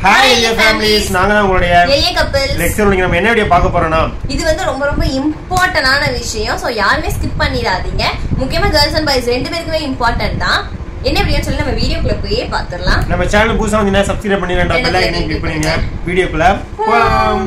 Hi India families நாங்க தான் உங்களுடைய எளிய கப்பல் லெக்சர் நீங்க நம்ம என்ன வீடியோ பார்க்க போறோம்னா இது வந்து ரொம்ப ரொம்ப இம்பார்ட்டன்டான விஷயம் ஸோ யாருமே ஸ்கிப் பண்ணிடாதீங்க முக்கியமா கேர்ள்ஸ் அண்ட் பாய்ஸ் ரெண்டு பேருக்குமே இம்பார்ட்டன்ட் தான் என்ன வீடியோ சொல்லி நம்ம வீடியோக்குள்ள போய் பார்த்துடலாம் நம்ம சேனல் புதுசா வந்து சப்ஸ்கிரைப் பண்ணி ரெண்டா பெல் ஐக்கனை கிளிக் பண்ணுங்க வீடியோக்குள்ள போலாம்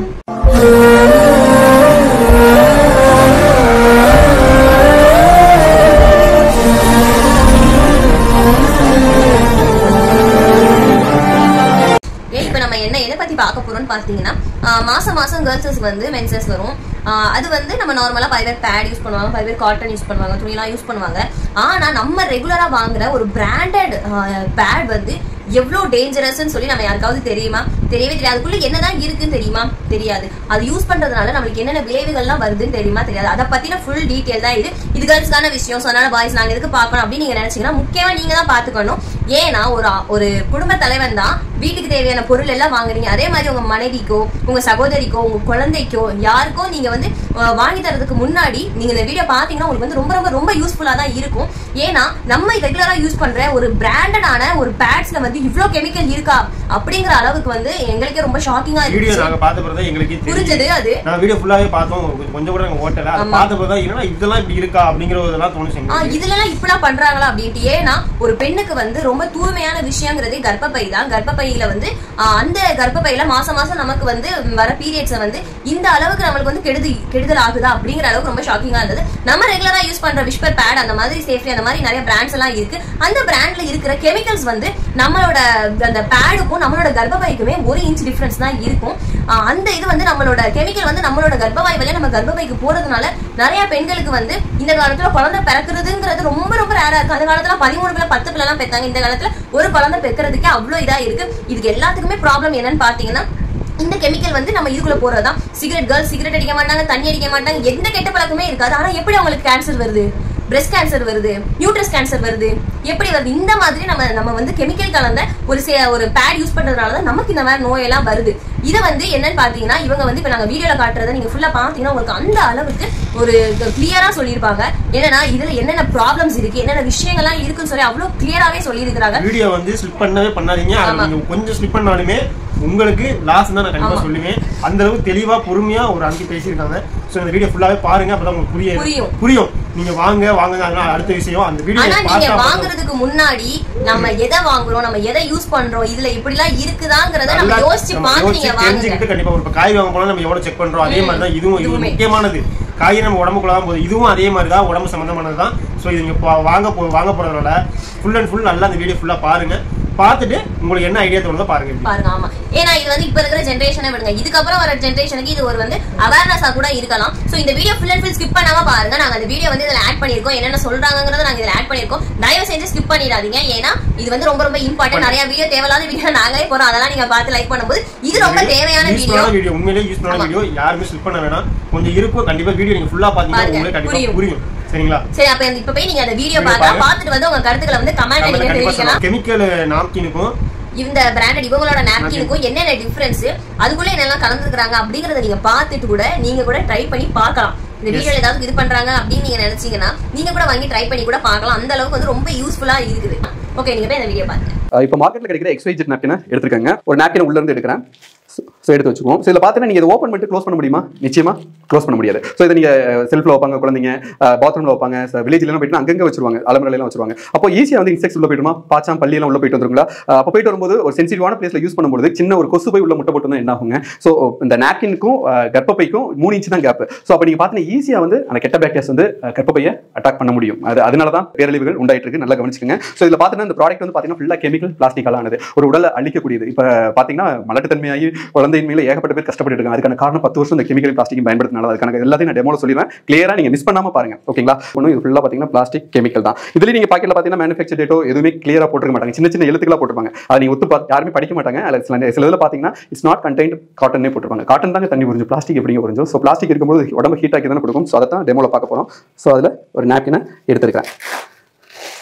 ஏன் இப்போ நம்ம என்ன எதை பத்தி பார்க்க போறோம்னு பார்த்தீங்கன்னா ஆஹ் மாசம் மாசம் கேர்ள்ஸஸ் வந்து மென்சஸ் வரும் ஆஹ் அது வந்து நம்ம நார்மலா பல பேர் பேட் யூஸ் பண்ணுவாங்க பல பேர் காட்டன் யூஸ் பண்ணுவாங்க துணியெல்லாம் யூஸ் பண்ணுவாங்க ஆனா நம்ம ரெகுலரா வாங்குற ஒரு பிராண்டட் பேட் வந்து எவ்வளோ டேஞ்சரஸ்ன்னு சொல்லி நம்ம யாருக்காவது தெரியுமா தெரியவே தெரியாது அதுக்குள்ள என்னதான் இருக்குன்னு தெரியுமா தெரியாது அது யூஸ் பண்றதுனால நம்மளுக்கு என்னென்ன விளைவுகள்லாம் வருதுன்னு தெரியுமா தெரியாது அதை பத்தின ஃபுல் டீட்டெயில் தான் இது இது கேர்ள்ஸ்க்கான விஷயம் ஸோ அதனால பாய்ஸ் நாங்க எதுக்கு பார்க்கணும் அப்படின்னு நீங்க நினைச்சீங்கன்னா முக்கியமா நீங்க தான் பாத்துக்கணும் ஏன்னா ஒரு ஒரு குடும்ப தலைவன் தான் வீட்டுக்கு தேவையான பொருள் எல்லாம் வாங்குறீங்க அதே மாதிரி உங்க மனைவிக்கோ உங்க சகோதரிக்கோ உங்க குழந்தைக்கோ யாருக்கோ நீங்க வந்து அஹ், வாங்கி தரதுக்கு முன்னாடி நீங்க இந்த வீடியோ பாத்தீங்கன்னா உங்களுக்கு வந்து ரொம்ப ரொம்ப ரொம்ப யூஸ்ஃபுல்லா தான் இருக்கும் ஏன்னா நம்ம ரெகுலரா யூஸ் பண்ற ஒரு பிராண்டடான ஒரு பேட்ஸ்ல வந்து இவ்ளோ கெமிக்கல் இருக்கா அப்படிங்கிற அளவுக்கு வந்து எங்களுக்கே ரொம்ப ஷாக்கிங்கா வீடியோ இருந்துச்சு நாங்க பார்த்த பிறகு தான் எங்களுக்கு புரிஞ்சது அது நான் வீடியோ ஃபுல்லாவே பார்த்தோம் கொஞ்சம் கூட நாங்க ஓட்டல அதை ஆமா. பார்த்த பிறகு தான் என்னடா இதெல்லாம் இப்படி இருக்கா அப்படிங்கிற ஒரு இதெல்லாம் தோணுச்சு ஆ, எங்களுக்கு. இதுல எல்லாம் இப்படிலாம் பண்றாங்களா அப்படின்ட்டு ஏன்னா ஒரு பெண்ணுக்கு வந்து ரொம்ப தூய்மையான விஷயங்கிறதே கர்ப்பப்பை தான் கர்ப்பப்பையில வந்து ஆ, அந்த கர்ப்பப்பையில மாசம் மாசம் நமக்கு வந்து வர பீரியட்ஸை வந்து இந்த அளவுக்கு நம்மளுக்கு வந்து கெடுதி கெடுதல் ஆகுதா அப்படிங்கிற அளவுக்கு ரொம்ப ஷாக்கிங்கா இருந்தது நம்ம ரெகுலரா யூஸ் பண்ற விஸ்பர் பேட் அந்த மாதிரி சேஃப்டி அந்த மாதிரி நிறைய பிராண்ட்ஸ் எல்லாம் இருக்கு அந்த பிராண்ட்ல இருக்கிற கெமிக்கல்ஸ் வந்து நம்மளோட அந்த பேடுக்கும் நம்மளோட கர்ப்பப்பைக்குமே ஒரு இன்ச் டிஃபரன்ஸ் தான் இருக்கும் ஆ, அந்த இது வந்து நம்மளோட கெமிக்கல் வந்து நம்மளோட கர்ப்பவாய் வழியா நம்ம கர்ப்பப்பைக்கு போறதுனால நிறைய பெண்களுக்கு வந்து இந்த காலத்துல குழந்தை பிறக்கிறதுங்கிறது ரொம்ப ரொம்ப ரேரா இருக்கு அந்த காலத்துல பதிமூணு பிள்ளை பத்து பிள்ளை எல்லாம் பெத்தாங்க இந்த காலத்துல ஒரு குழந்தை பெக்கிறதுக்கே அவ்வளவு இதா இருக்கு இதுக்கு எல்லாத்துக்குமே ப்ராப்ளம் என்னன்னு பாத்தீங்கன்னா இந்த கெமிக்கல் வந்து நம்ம இதுக்குள்ள போறதுதான் சிகரெட் கேர்ள்ஸ் சிகரெட் அடிக்க மாட்டாங்க தண்ணி அடிக்க மாட்டாங்க எந்த கெட்ட பழக்கமே இருக்காது ஆனா எப்படி அவங்களுக்கு கேன்சர் வருது பிரஸ்ட் கேன்சர் வருது நியூட்ரஸ் கேன்சர் வருது எப்படி வருது இந்த மாதிரி நம்ம நம்ம வந்து கெமிக்கல் கலந்த ஒரு சே- ஒரு பேட் யூஸ் பண்றதுனால தான் நமக்கு இந்த மாதிரி நோயெல்லாம் வருது இதை வந்து என்னன்னு பாத்தீங்கன்னா இவங்க வந்து இப்ப நாங்க வீடியோல காட்டுறத நீங்க ஃபுல்லா பாத்தீங்கன்னா உங்களுக்கு அந்த அளவுக்கு ஒரு கிளியரா சொல்லியிருப்பாங்க என்னன்னா இதுல என்னென்ன ப்ராப்ளம்ஸ் இருக்கு என்னென்ன விஷயங்கள்லாம் இருக்குன்னு சொல்லி அவ்வளவு கிளியராவே சொல்லியிருக்கிறாங்க வீடியோ வந்து ஸ்லிப் பண்ணவே பண்ணாதீங்க அது ஆமா. நீங்க கொஞ்சம் ஸ்லிப் பண்ணாலுமே உங்களுக்கு லாஸ் தான் நான் கண்டிப்பா ஆமா. சொல்லுவேன் அந்த அளவுக்கு தெளிவா பொறுமையா ஒரு அஞ்சு பேசியிருக்காங்க சோ இந்த வீடியோ ஃபுல்லாவே பாருங்க அப்பதான் உங்களுக்கு புரியும் புரியும். புரியும் நீங்க வாங்க வாங்க அதெல்லாம் அடுத்த விஷயம் அந்த வீடியோ ஆனா நீங்க பார்த்தா வாங்குறதுக்கு முன்னாடி நம்ம எதை வாங்குறோம் நம்ம எதை யூஸ் பண்றோம் இதுல இப்படி எல்லாம் இருக்குதாங்கிறத நம்ம நல்லா யோசிச்சு நம்ம பார்த்து யோசிச்சு நீங்க வாங்குங்க தெரிஞ்சுக்கிட்டு கண்டிப்பா ஒரு இப்ப காய் வாங்க போனா நம்ம எவ்வளவு செக் பண்றோம் அதே மாதிரி தான் இதுவும் இது இதுவுமே. முக்கியமானது காய் நம்ம உடம்புக்குள்ள தான் போகுது இதுவும் அதே மாதிரி தான் உடம்பு சம்பந்தமானது தான் ஸோ இது நீங்க பா- வாங்க போ வாங்க போறதுனால ஃபுல் அண்ட் ஃபுல் நல்லா அந்த வீடியோ ஃபுல்லா பாருங்க பார்த்துட்டு உங்களுக்கு என்ன ஐடியா தோணுதோ பாருங்க இப்படி. பாருங்க ஆமா ஏன்னா இது வந்து இப்ப இருக்கிற ஜென்ரேஷனை விடுங்க இதுக்கப்புறம் வர ஜென்ரேஷனுக்கு இது ஒரு வந்து அவேர்னஸா கூட இருக்கலாம் சோ இந்த video full and full skip பண்ணாம பாருங்க நாங்க அந்த வீடியோ வந்து இதுல ஆட் பண்ணிருக்கோம் என்னென்ன சொல்றாங்கங்கறத நாங்க இதுல ஆட் பண்ணிருக்கோம் தயவு செஞ்சு ஸ்கிப் பண்ணிடாதீங்க ஏன்னா இது வந்து ரொம்ப ரொம்ப இம்பார்ட்டன்ட் நிறைய வீடியோ தேவையில்லாத வீடியோ நாங்களே போறோம் அதெல்லாம் நீங்க பார்த்து லைக் பண்ணும்போது இது ரொம்ப தேவையான வீடியோ யூஸ்ஃபுல்லான வீடியோ உண்மையிலேயே யூஸ்ஃபுல்லான ஆமா. வீடியோ யாருமே ஸ்லிப் பண்ண வேணாம் கொஞ்சம் இருக்கும் கண்டிப்பா வீடியோ நீங்க ஃபுல்லா பாத்தீங்கன்னா பாருங்க, உங்களுக்கு கண்டிப்பா புரியும். புரியும் சரிங்களா சரி அப்ப இந்த- இப்ப போய் நீங்க அந்த வீடியோ Video பாருங்க பாருங்க. பார்த்துட்டு வந்து உங்க கருத்துக்களை வந்து கமெண்ட் நீங்க தெரிவிக்கலாம் கெமிக்கல் நாப்கினுக்கும் இந்த பிராண்டட் இவங்களோட நாப்கினுக்கும் என்னென்ன டிஃபரன்ஸ் அதுக்குள்ள என்னெல்லாம் கலந்துருக்காங்க அப்படிங்கறத நீங்க பார்த்துட்டு கூட நீங்க கூட ட்ரை பண்ணி பார்க்கலாம் இந்த Yes. வீடியோல ஏதாவது இது பண்றாங்க அப்படின்னு நீங்க நினைச்சீங்கன்னா நீங்க கூட வாங்கி ட்ரை பண்ணி கூட பார்க்கலாம் அந்த அளவுக்கு வந்து ரொம்ப யூஸ்ஃபுல்லா இருக்குது ஓகே நீங்க போய் இந்த வீடியோ பாருங்க இப்போ மார்க்கெட்டில் கிடைக்கிற எக்ஸ்வைஜெட் நாப்கினை எடுத்துருக்காங்க ஒரு நாப்கினை உள்ள இருந்து எடுக்கிறேன் ஸோ எடுத்து வச்சுக்குவோம் ஸோ இதில் பார்த்தீங்கன்னா நீங்கள் இதை ஓப்பன் பண்ணிட்டு க்ளோஸ் பண்ண முடியுமா நிச்சயமா க்ளோஸ் பண்ண முடியாது ஸோ இதை நீங்கள் செல்ஃபில் வைப்பாங்க குழந்தைங்க பாத்ரூமில் வைப்பாங்க வில்லேஜ்லாம் போயிட்டு அங்கங்கே வச்சிருவாங்க அலமரலாம் வச்சிருவாங்க அப்போ ஈஸியாக வந்து இன்செக்ட்ஸ் உள்ள போயிட்டுமா பாச்சாம் பள்ளியெல்லாம் உள்ள போயிட்டு வந்துருங்களா அப்போ போயிட்டு வரும்போது ஒரு சென்சிட்டிவான பிளேஸில் யூஸ் பண்ணும்போது சின்ன ஒரு கொசு போய் உள்ள முட்டை போட்டு என்ன ஆகுங்க ஸோ இந்த நாப்கினுக்கும் கர்ப்பப்பைக்கும் மூணு இன்ச் தான் கேப் ஸோ அப்போ நீங்கள் பார்த்தீங்கன்னா ஈஸியாக வந்து அந்த கெட்ட பேக்டீரியாஸ் வந்து அஹ், கர்ப்பப்பையை அட்டாக் பண்ண முடியும் அது அதனால தான் பேரழிவுகள் உண்டாயிட்டு இருக்கு நல்லா கவனிச்சுக்கோங்க ஸோ இதில் பார்த்தீங்கன்னா இந்த ப்ராடக்ட் வந்து பார்த்தீங்கன்னா ஃபுல்லாக கெமிக்கல் பிளாஸ்டிக்கால் ஆனது ஒரு உடலை அழிக்கக்கூடியது இப்போ பார்த்தீங்கன்னா மலட்டுத்தன்மையாகி குழந்தையின் மேலே ஏகப்பட்ட பேர் கஷ்டப்பட்டு இருக்காங்க அதுக்கான காரணம் பத்து வருஷம் இந்த கெமிக்கல் பிளாஸ்டிக் பயன்படுத்தினால அதுக்கான எல்லாத்தையும் நான் டெமோல சொல்லிடுவேன் கிளியராக நீங்கள் மிஸ் பண்ணாம பாருங்க ஓகேங்களா ஒன்றும் இது ஃபுல்லாக பார்த்தீங்கன்னா பிளாஸ்டிக் கெமிக்கல் தான் இதுலேயும் நீங்கள் பாக்கெட்டில் பார்த்தீங்கன்னா மேனுஃபேக்சர் டேட்டோ எதுவுமே கிளியராக போட்டுருக்க மாட்டாங்க சின்ன சின்ன எழுத்துக்களா போட்டிருப்பாங்க அதை நீங்கள் ஒத்து பார்த்து யாருமே படிக்க மாட்டாங்க அதில் சில சில இதில் பார்த்தீங்கன்னா இட்ஸ் நாட் கண்டெய்ன்ட் காட்டனே போட்டிருப்பாங்க காட்டன் தாங்க தண்ணி புரிஞ்சு பிளாஸ்டிக் எப்படிங்க புரிஞ்சு ஸோ பிளாஸ்டிக் இருக்கும்போது உடம்பு ஹீட் ஆக்கி தானே கொடுக்கும் ஸோ அதை தான் டெமோல பார்க்க போகிறோம் ஸோ அதில் ஒரு நாப்கினை எடுத்துருக்கேன்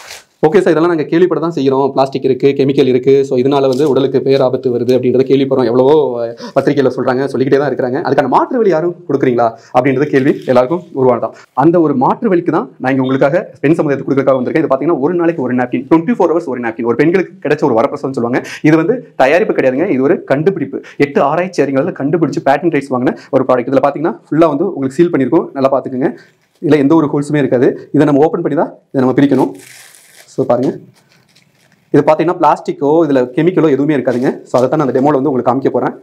ஓகே சார் இதெல்லாம் நாங்கள் கேள்விப்பட தான் செய்கிறோம் பிளாஸ்டிக் இருக்குது கெமிக்கல் இருக்குது ஸோ இதனால வந்து உடலுக்கு பேராபத்து வருது அப்படின்றத கேள்விப்படுறோம் எவ்வளவோ பத்திரிகையில் சொல்கிறாங்க சொல்லிக்கிட்டே தான் இருக்கிறாங்க அதுக்கான மாற்று வழி யாரும் கொடுக்குறீங்களா அப்படின்றது கேள்வி எல்லாருக்கும் உருவானதான் அந்த ஒரு மாற்று வழிக்கு தான் நான் இங்கே உங்களுக்காக பெண் சமுதாயத்துக்கு கொடுக்கறதுக்காக வந்திருக்கேன் இது பார்த்தீங்கன்னா ஒரு நாளைக்கு ஒரு நாப்கின் டுவெண்ட்டி ஃபோர் ஹவர்ஸ் ஒரு நாப்கின் ஒரு பெண்களுக்கு கிடைச்ச ஒரு வரப்பிரசவம் சொல்லுவாங்க இது வந்து தயாரிப்பு கிடையாதுங்க இது ஒரு கண்டுபிடிப்பு எட்டு ஆராய்ச்சி அறிஞர்கள் கண்டுபிடிச்சு பேட்டன் ரைட்ஸ் வாங்கின ஒரு ப்ராடக்ட் இதில் பார்த்தீங்கன்னா ஃபுல்லாக வந்து உங்களுக்கு சீல் பண்ணியிருக்கோம் நல்லா பார்த்துக்குங்க இதில் எந்த ஒரு ஹோல்ஸுமே இருக்காது இதை நம்ம ஓப்பன் பண்ணி தான் இதை நம்ம பிரிக்கணும் ஸோ பாருங்கள் இது பார்த்தீங்கன்னா பிளாஸ்டிக்கோ இதில் கெமிக்கலோ எதுவுமே இருக்காதுங்க ஸோ அதை தான் நான் அந்த டெமோவில் வந்து உங்களுக்கு காமிக்க போகிறேன்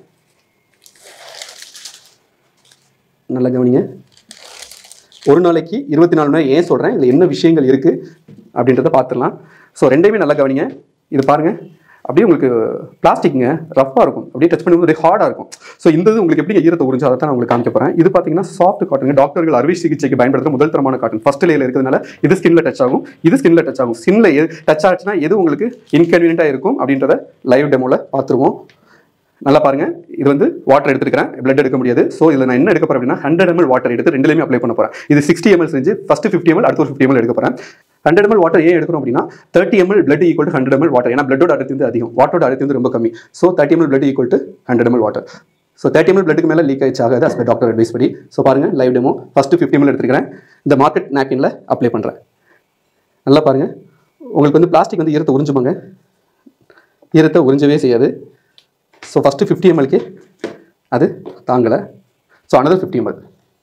நல்லா கவனிங்க ஒரு நாளைக்கு இருபத்தி நாலு மணி நேரம் ஏன் சொல்கிறேன் இதில் என்ன விஷயங்கள் இருக்குது அப்படின்றத பார்த்துடலாம் ஸோ ரெண்டையுமே நல்லா கவனிங்க இது பாருங்கள் அப்படியே உங்களுக்கு பிளாஸ்டிக்ங்க ரஃப்பாக இருக்கும் அப்படியே டச் பண்ணும்போது அப்படியே ஹார்டாக இருக்கும் ஸோ இந்த இது உங்களுக்கு எப்படி ஈரத்தை உறிஞ்சு அதை தான் நான் உங்களுக்கு காமிக்க போகிறேன் இது பார்த்தீங்கன்னா சாஃப்ட் காட்டன் டாக்டர்கள் அறுவை சிகிச்சைக்கு பயன்படுத்துகிற முதல் தரமான காட்டன் ஃபர்ஸ்ட் லேயில் இருக்கிறதுனால இது ஸ்கின்ல டச் ஆகும் இது ஸ்கின்ல டச் ஆகும் ஸ்கின்ல டச் ஆச்சுன்னா எது உங்களுக்கு இன்கன்வீனியண்ட்டாக இருக்கும் அப்படின்றத லைவ் டெமோவில் பார்த்துருவோம் நல்லா பாருங்க இது வந்து வாட்டர் எடுத்துருக்கேன் பிளட் எடுக்க முடியாது ஸோ இதில் நான் என்ன எடுக்க போறேன் அப்படின்னா ஹண்ட்ரட் எம்எல் வாட்டர் எடுத்து ரெண்டுலையுமே அப்ளை பண்ண போறேன் இது சிக்ஸ்டி எம்எல் செஞ்சு ஃபர்ஸ்ட் ஃபிஃப்டி எம்எல் அடுத்து ஒரு ஃபிஃப்டி எம்எல் எடுக்க போறேன் ஹண்ட்ரட் எம்எல் வாட்டர் ஏன் எடுக்கணும் அப்படின்னா thirty ML blood equal to hundred ML water ஏன்னா பிளட்டோட அடர்த்தி வந்து அதிகம் வாட்டரோட அடர்த்தி வந்து ரொம்ப கம்மி so thirty ML blood equal to hundred ML water so thirty ML பிளட்டுக்கு மேலே லீக் ஆயிடுச்சு ஆகாது அஸ் டாக்டர் அட்வைஸ் படி ஸோ பாருங்க live demo first fifty ML எடுத்துக்கிறேன் இந்த மார்க்கெட் நாப்கின்ல அப்ளை பண்ணுறேன் நல்லா பாருங்க உங்களுக்கு வந்து பிளாஸ்டிக் வந்து ஈரத்தை உறிஞ்சுமாங்க ஈரத்தை உறிஞ்சவே செய்யாது ஸோ ஃபஸ்ட்டு ஃபிஃப்டி எம்எல்க்கு அது தாங்கலை ஸோ another ஃபிஃப்டி எம்எல்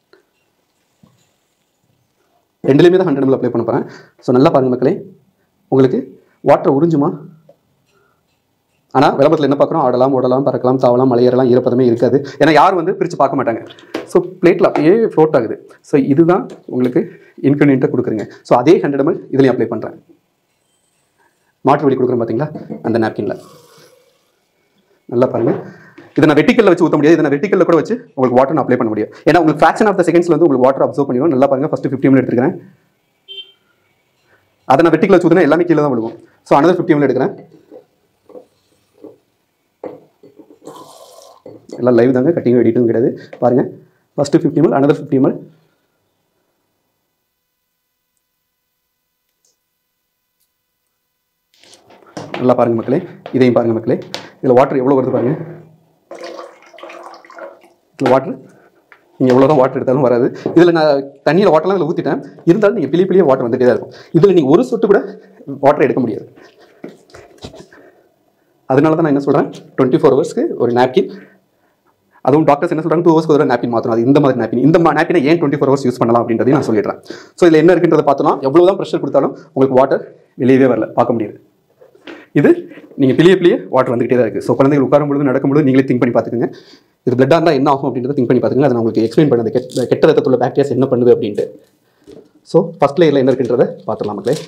ரெண்டுலேயுமே தான் ஹண்ட்ரட் எம்எல் அப்ளை பண்ண போகிறேன் ஸோ நல்லா பாருங்க மக்களே உங்களுக்கு வாட்டர் உறிஞ்சுமா ஆனால் விளம்பரத்தில் என்ன பார்க்குறோம் ஆடலாம் ஓடலாம் பறக்கலாம் தாவலாம் மலையேறலாம் ஈரப்பதமே இருக்காது ஏன்னா யாரும் வந்து பிரித்து பார்க்க மாட்டாங்க ஸோ பிளேட்டில் அப்படியே ஃப்ளோட் ஆகுது ஸோ இதுதான் உங்களுக்கு இன்கன்வீனியண்ட்டாக கொடுக்குறீங்க ஸோ அதே ஹண்ட்ரட் எம்எல் இதுலேயும் அப்ளை பண்ணுறேன் மாற்று வழி கொடுக்குறேன் பார்த்தீங்களா அந்த நாப்கினில் நல்லா பாருங்க இதை நான் வெட்டிக்கல்ல வச்சு ஊற்ற முடியாது இதை நான் வெட்டிக்கல்ல கூட வச்சு உங்களுக்கு வாட்டர் அப்ளை பண்ண முடியும் ஏன்னா உங்களுக்கு ஃபிராக்ஷன் ஆஃப் த செகண்ட்ஸ்ல வந்து உங்களுக்கு வாட்டர் அப்சர்வ் பண்ணிடும் நல்லா பாருங்க ஃபர்ஸ்ட் ஃபிஃப்டி எம்எல் எடுத்துக்கிறேன் அதை நான் வெட்டிக்கல் வச்சு ஊற்றினா எல்லாமே கீழே தான் விழுவும் ஸோ another ஃபிஃப்டி எம்எல் எடுக்கிறேன் எல்லாம் லைவ் தாங்க கட்டிங் எடிட்டும் கிடையாது பாருங்க first fifty ML another fifty ML நல்லா பாருங்க மக்களே இதையும் பாருங்க மக்களே இதில் வாட்டர் எவ்வளோ வருது பாருங்க இதில் வாட்டர் நீங்கள் எவ்வளோ தான் வாட்டர் எடுத்தாலும் வராது இதில் நான் தண்ணியில் வாட்டர்லாம் இதில் ஊற்றிட்டேன் இருந்தாலும் நீங்கள் பிளி பிளியே வாட்டர் வந்துட்டே தான் இருக்கும் இதில் நீங்கள் ஒரு சொட்டு கூட வாட்டர் எடுக்க முடியாது அதனால தான் நான் என்ன சொல்கிறேன் டுவெண்ட்டி ஃபோர் ஹவர்ஸ்க்கு ஒரு நாப்கின் அதுவும் டாக்டர்ஸ் என்ன சொல்றாங்க டூ ஹவர்ஸ்க்கு ஒரு நாப்பின் மாற்றணும் அது இந்த மாதிரி நாப்பின் இந்த நாப்பினை ஏன் டுவெண்ட்டி ஃபோர் ஹவர்ஸ் யூஸ் பண்ணலாம் அப்படின்றதையும் நான் சொல்லிடுறேன் ஸோ இதில் என்ன இருக்குன்றதை பார்த்தோம்னா எவ்வளோ தான் ப்ரெஷர் கொடுத்தாலும் உங்களுக்கு வாட்டர் வெளியவே வரல பார்க்க முடியாது இது நீங்கள் பிளிய பிளிய வாட்டர் வந்துகிட்டே தான் இருக்குது ஸோ குழந்தைகள் உட்காரும் பொழுது நடக்கும்போது நீங்களே திங்க் பண்ணி பார்த்துக்கோங்க இது பிளட்டாக இருந்தால் என்ன ஆகும் அப்படின்றத திங்க் பண்ணி பார்த்துக்கங்க அதை நான் உங்களுக்கு எக்ஸ்பிளைன் பண்ணது கெட்ட கெட்ட ரத்தத்துள்ள பாக்டீரியாஸ் என்ன பண்ணுது அப்படின்ட்டு ஸோ ஃபஸ்ட் லேயரில் என்ன இருக்குன்றதை பார்த்துடலாம் மக்களே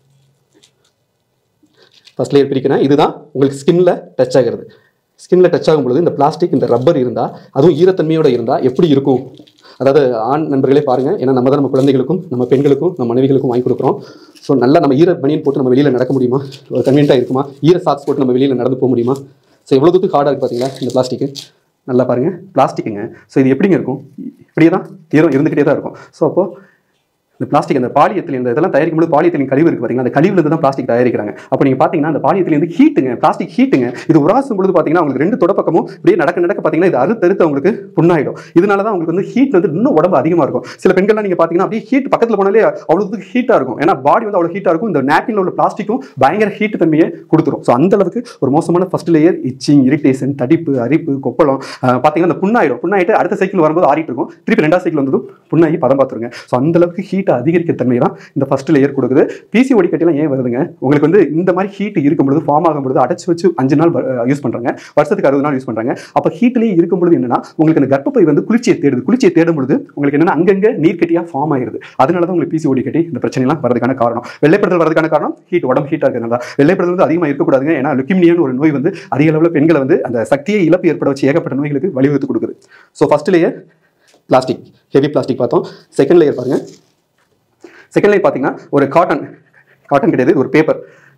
ஃபர்ஸ்ட் லேயர் பிரிக்கிறேன் இதுதான் உங்களுக்கு ஸ்கின்ல டச் ஆகிறது ஸ்கின்ல டச் ஆகும் பொழுது இந்த பிளாஸ்டிக் இந்த ரப்பர் இருந்தால் அதுவும் ஈரத்தன்மையோட இருந்தால் எப்படி இருக்கும் அதாவது ஆண் நண்பர்களே பாருங்க ஏன்னா நம்ம தான் நம்ம குழந்தைகளுக்கும் நம்ம பெண்களுக்கும் நம்ம மனைவிகளுக்கும் வாங்கி கொடுக்குறோம் ஸோ நல்லா நம்ம ஈர பனியன் போட்டு நம்ம வெளியில் நடக்க முடியுமா ஒரு கன்வீனியாக இருக்குமா ஈர சாக்ஸ் போட்டு நம்ம வெளியில் நடந்து போக முடியுமா ஸோ எவ்வளோ தூரத்துக்கு ஹார்டாக இருக்குது பார்த்தீங்களா இந்த பிளாஸ்டிக்கு நல்லா பாருங்க பிளாஸ்டிக்குங்க ஸோ இது எப்படிங்க இருக்கும் இப்படியே தான் ஈரம் இருந்துக்கிட்டே தான் இருக்கும் ஸோ அப்போது இந்த பிளாஸ்டிக் அந்த பாலியத்தில் இந்த இதெல்லாம் தயாரிக்கும் போது பாலியத்தின் கழிவு இருக்கு பாத்தீங்களா அந்த கழிவுல இருந்து தான் பிளாஸ்டிக் தயாரிக்கிறாங்க அப்போ நீங்க பாத்தீங்கன்னா அந்த பாலியத்தில் இருந்து ஹீட்டுங்க பிளாஸ்டிக் ஹீட்டுங்க இது உராசும் பொழுது பாத்தீங்கன்னா உங்களுக்கு ரெண்டு தொடப்பக்கமும் இப்படியே நடக்க நடக்க பாத்தீங்கன்னா இது அறுத்து அறுத்து உங்களுக்கு புண்ணாயிடும் இதனால தான் உங்களுக்கு வந்து ஹீட் வந்து இன்னும் உடம்பு அதிகமா இருக்கும் சில பெண்கள்லாம் நீங்க பாத்தீங்கன்னா அப்படியே ஹீட் பக்கத்துல போனாலே அவ்வளவு ஹீட்டா இருக்கும் ஏன்னா பாடி வந்து அவ்வளவு ஹீட்டா இருக்கும் இந்த நாப்கின்ல உள்ள பிளாஸ்டிக்கும் பயங்கர ஹீட் தன்மையை கொடுத்துரும் ஸோ அந்த அளவுக்கு ஒரு மோசமான ஃபர்ஸ்ட் லேயர் இச்சிங் இரிட்டேஷன் தடிப்பு அரிப்பு கொப்பளம் அஹ் பாத்தீங்கன்னா அந்த புண்ணாயிடும் புண்ணாயிட்டு அடுத்த சைக்கிள் வரும்போது ஆறிட்டு இருக்கும் திருப்பி ரெண்டாவது சைக்கிள் வந்ததும் புண்ணாகி பதம் பார்த்துருங்க ஸோ அந்த அளவுக்கு ஹீட்டை அதிகரிக்க தன்மை தான் இந்த ஃபர்ஸ்ட் லேயர் கொடுக்குது பிசிஓடி கட்டிலாம் ஏன் வருதுங்க உங்களுக்கு வந்து இந்த மாதிரி ஹீட் இருக்கும் பொழுது ஃபார்ம் ஆகும் பொழுது அடைச்சு வச்சு அஞ்சு நாள் யூஸ் பண்றாங்க வருஷத்துக்கு அறுபது நாள் யூஸ் பண்றாங்க அப்போ ஹீட்லேயே இருக்கும் பொழுது என்னன்னா உங்களுக்கு அந்த கர்ப்பப்பை வந்து குளிர்ச்சியை தேடுது குளிர்ச்சியை தேடும் பொழுது உங்களுக்கு என்னன்னா அங்கங்க நீர் கட்டியா ஃபார்ம் ஆயிருது அதனால தான் உங்களுக்கு பிசிஓடி கட்டி இந்த பிரச்சனைலாம் வரதுக்கான காரணம் வெள்ளைப்படுதல் வரதுக்கான காரணம் ஹீட் உடம்பு ஹீட்டாக இருக்கிறது தான் வெள்ளைப்படுதல் வந்து அதிகமாக இருக்கக்கூடாதுங்க ஏன்னா லுக்கிமினியான்னு ஒரு நோய் வந்து அதிக அளவில் பெண்களை வந்து அந்த சக்தியை இழப்பு ஏற்பட வச்சு ஏகப்பட்ட நோய்களுக்கு வழிவகுத்து கொடுக்குது so first layer plastic heavy plastic பார்த்தோம் செகண்ட் லேயர் பாருங்க செகண்ட் லேயர் பார்த்தீங்கன்னா ஒரு காட்டன் காட்டன் கிடையாது இது ஒரு பேப்பர்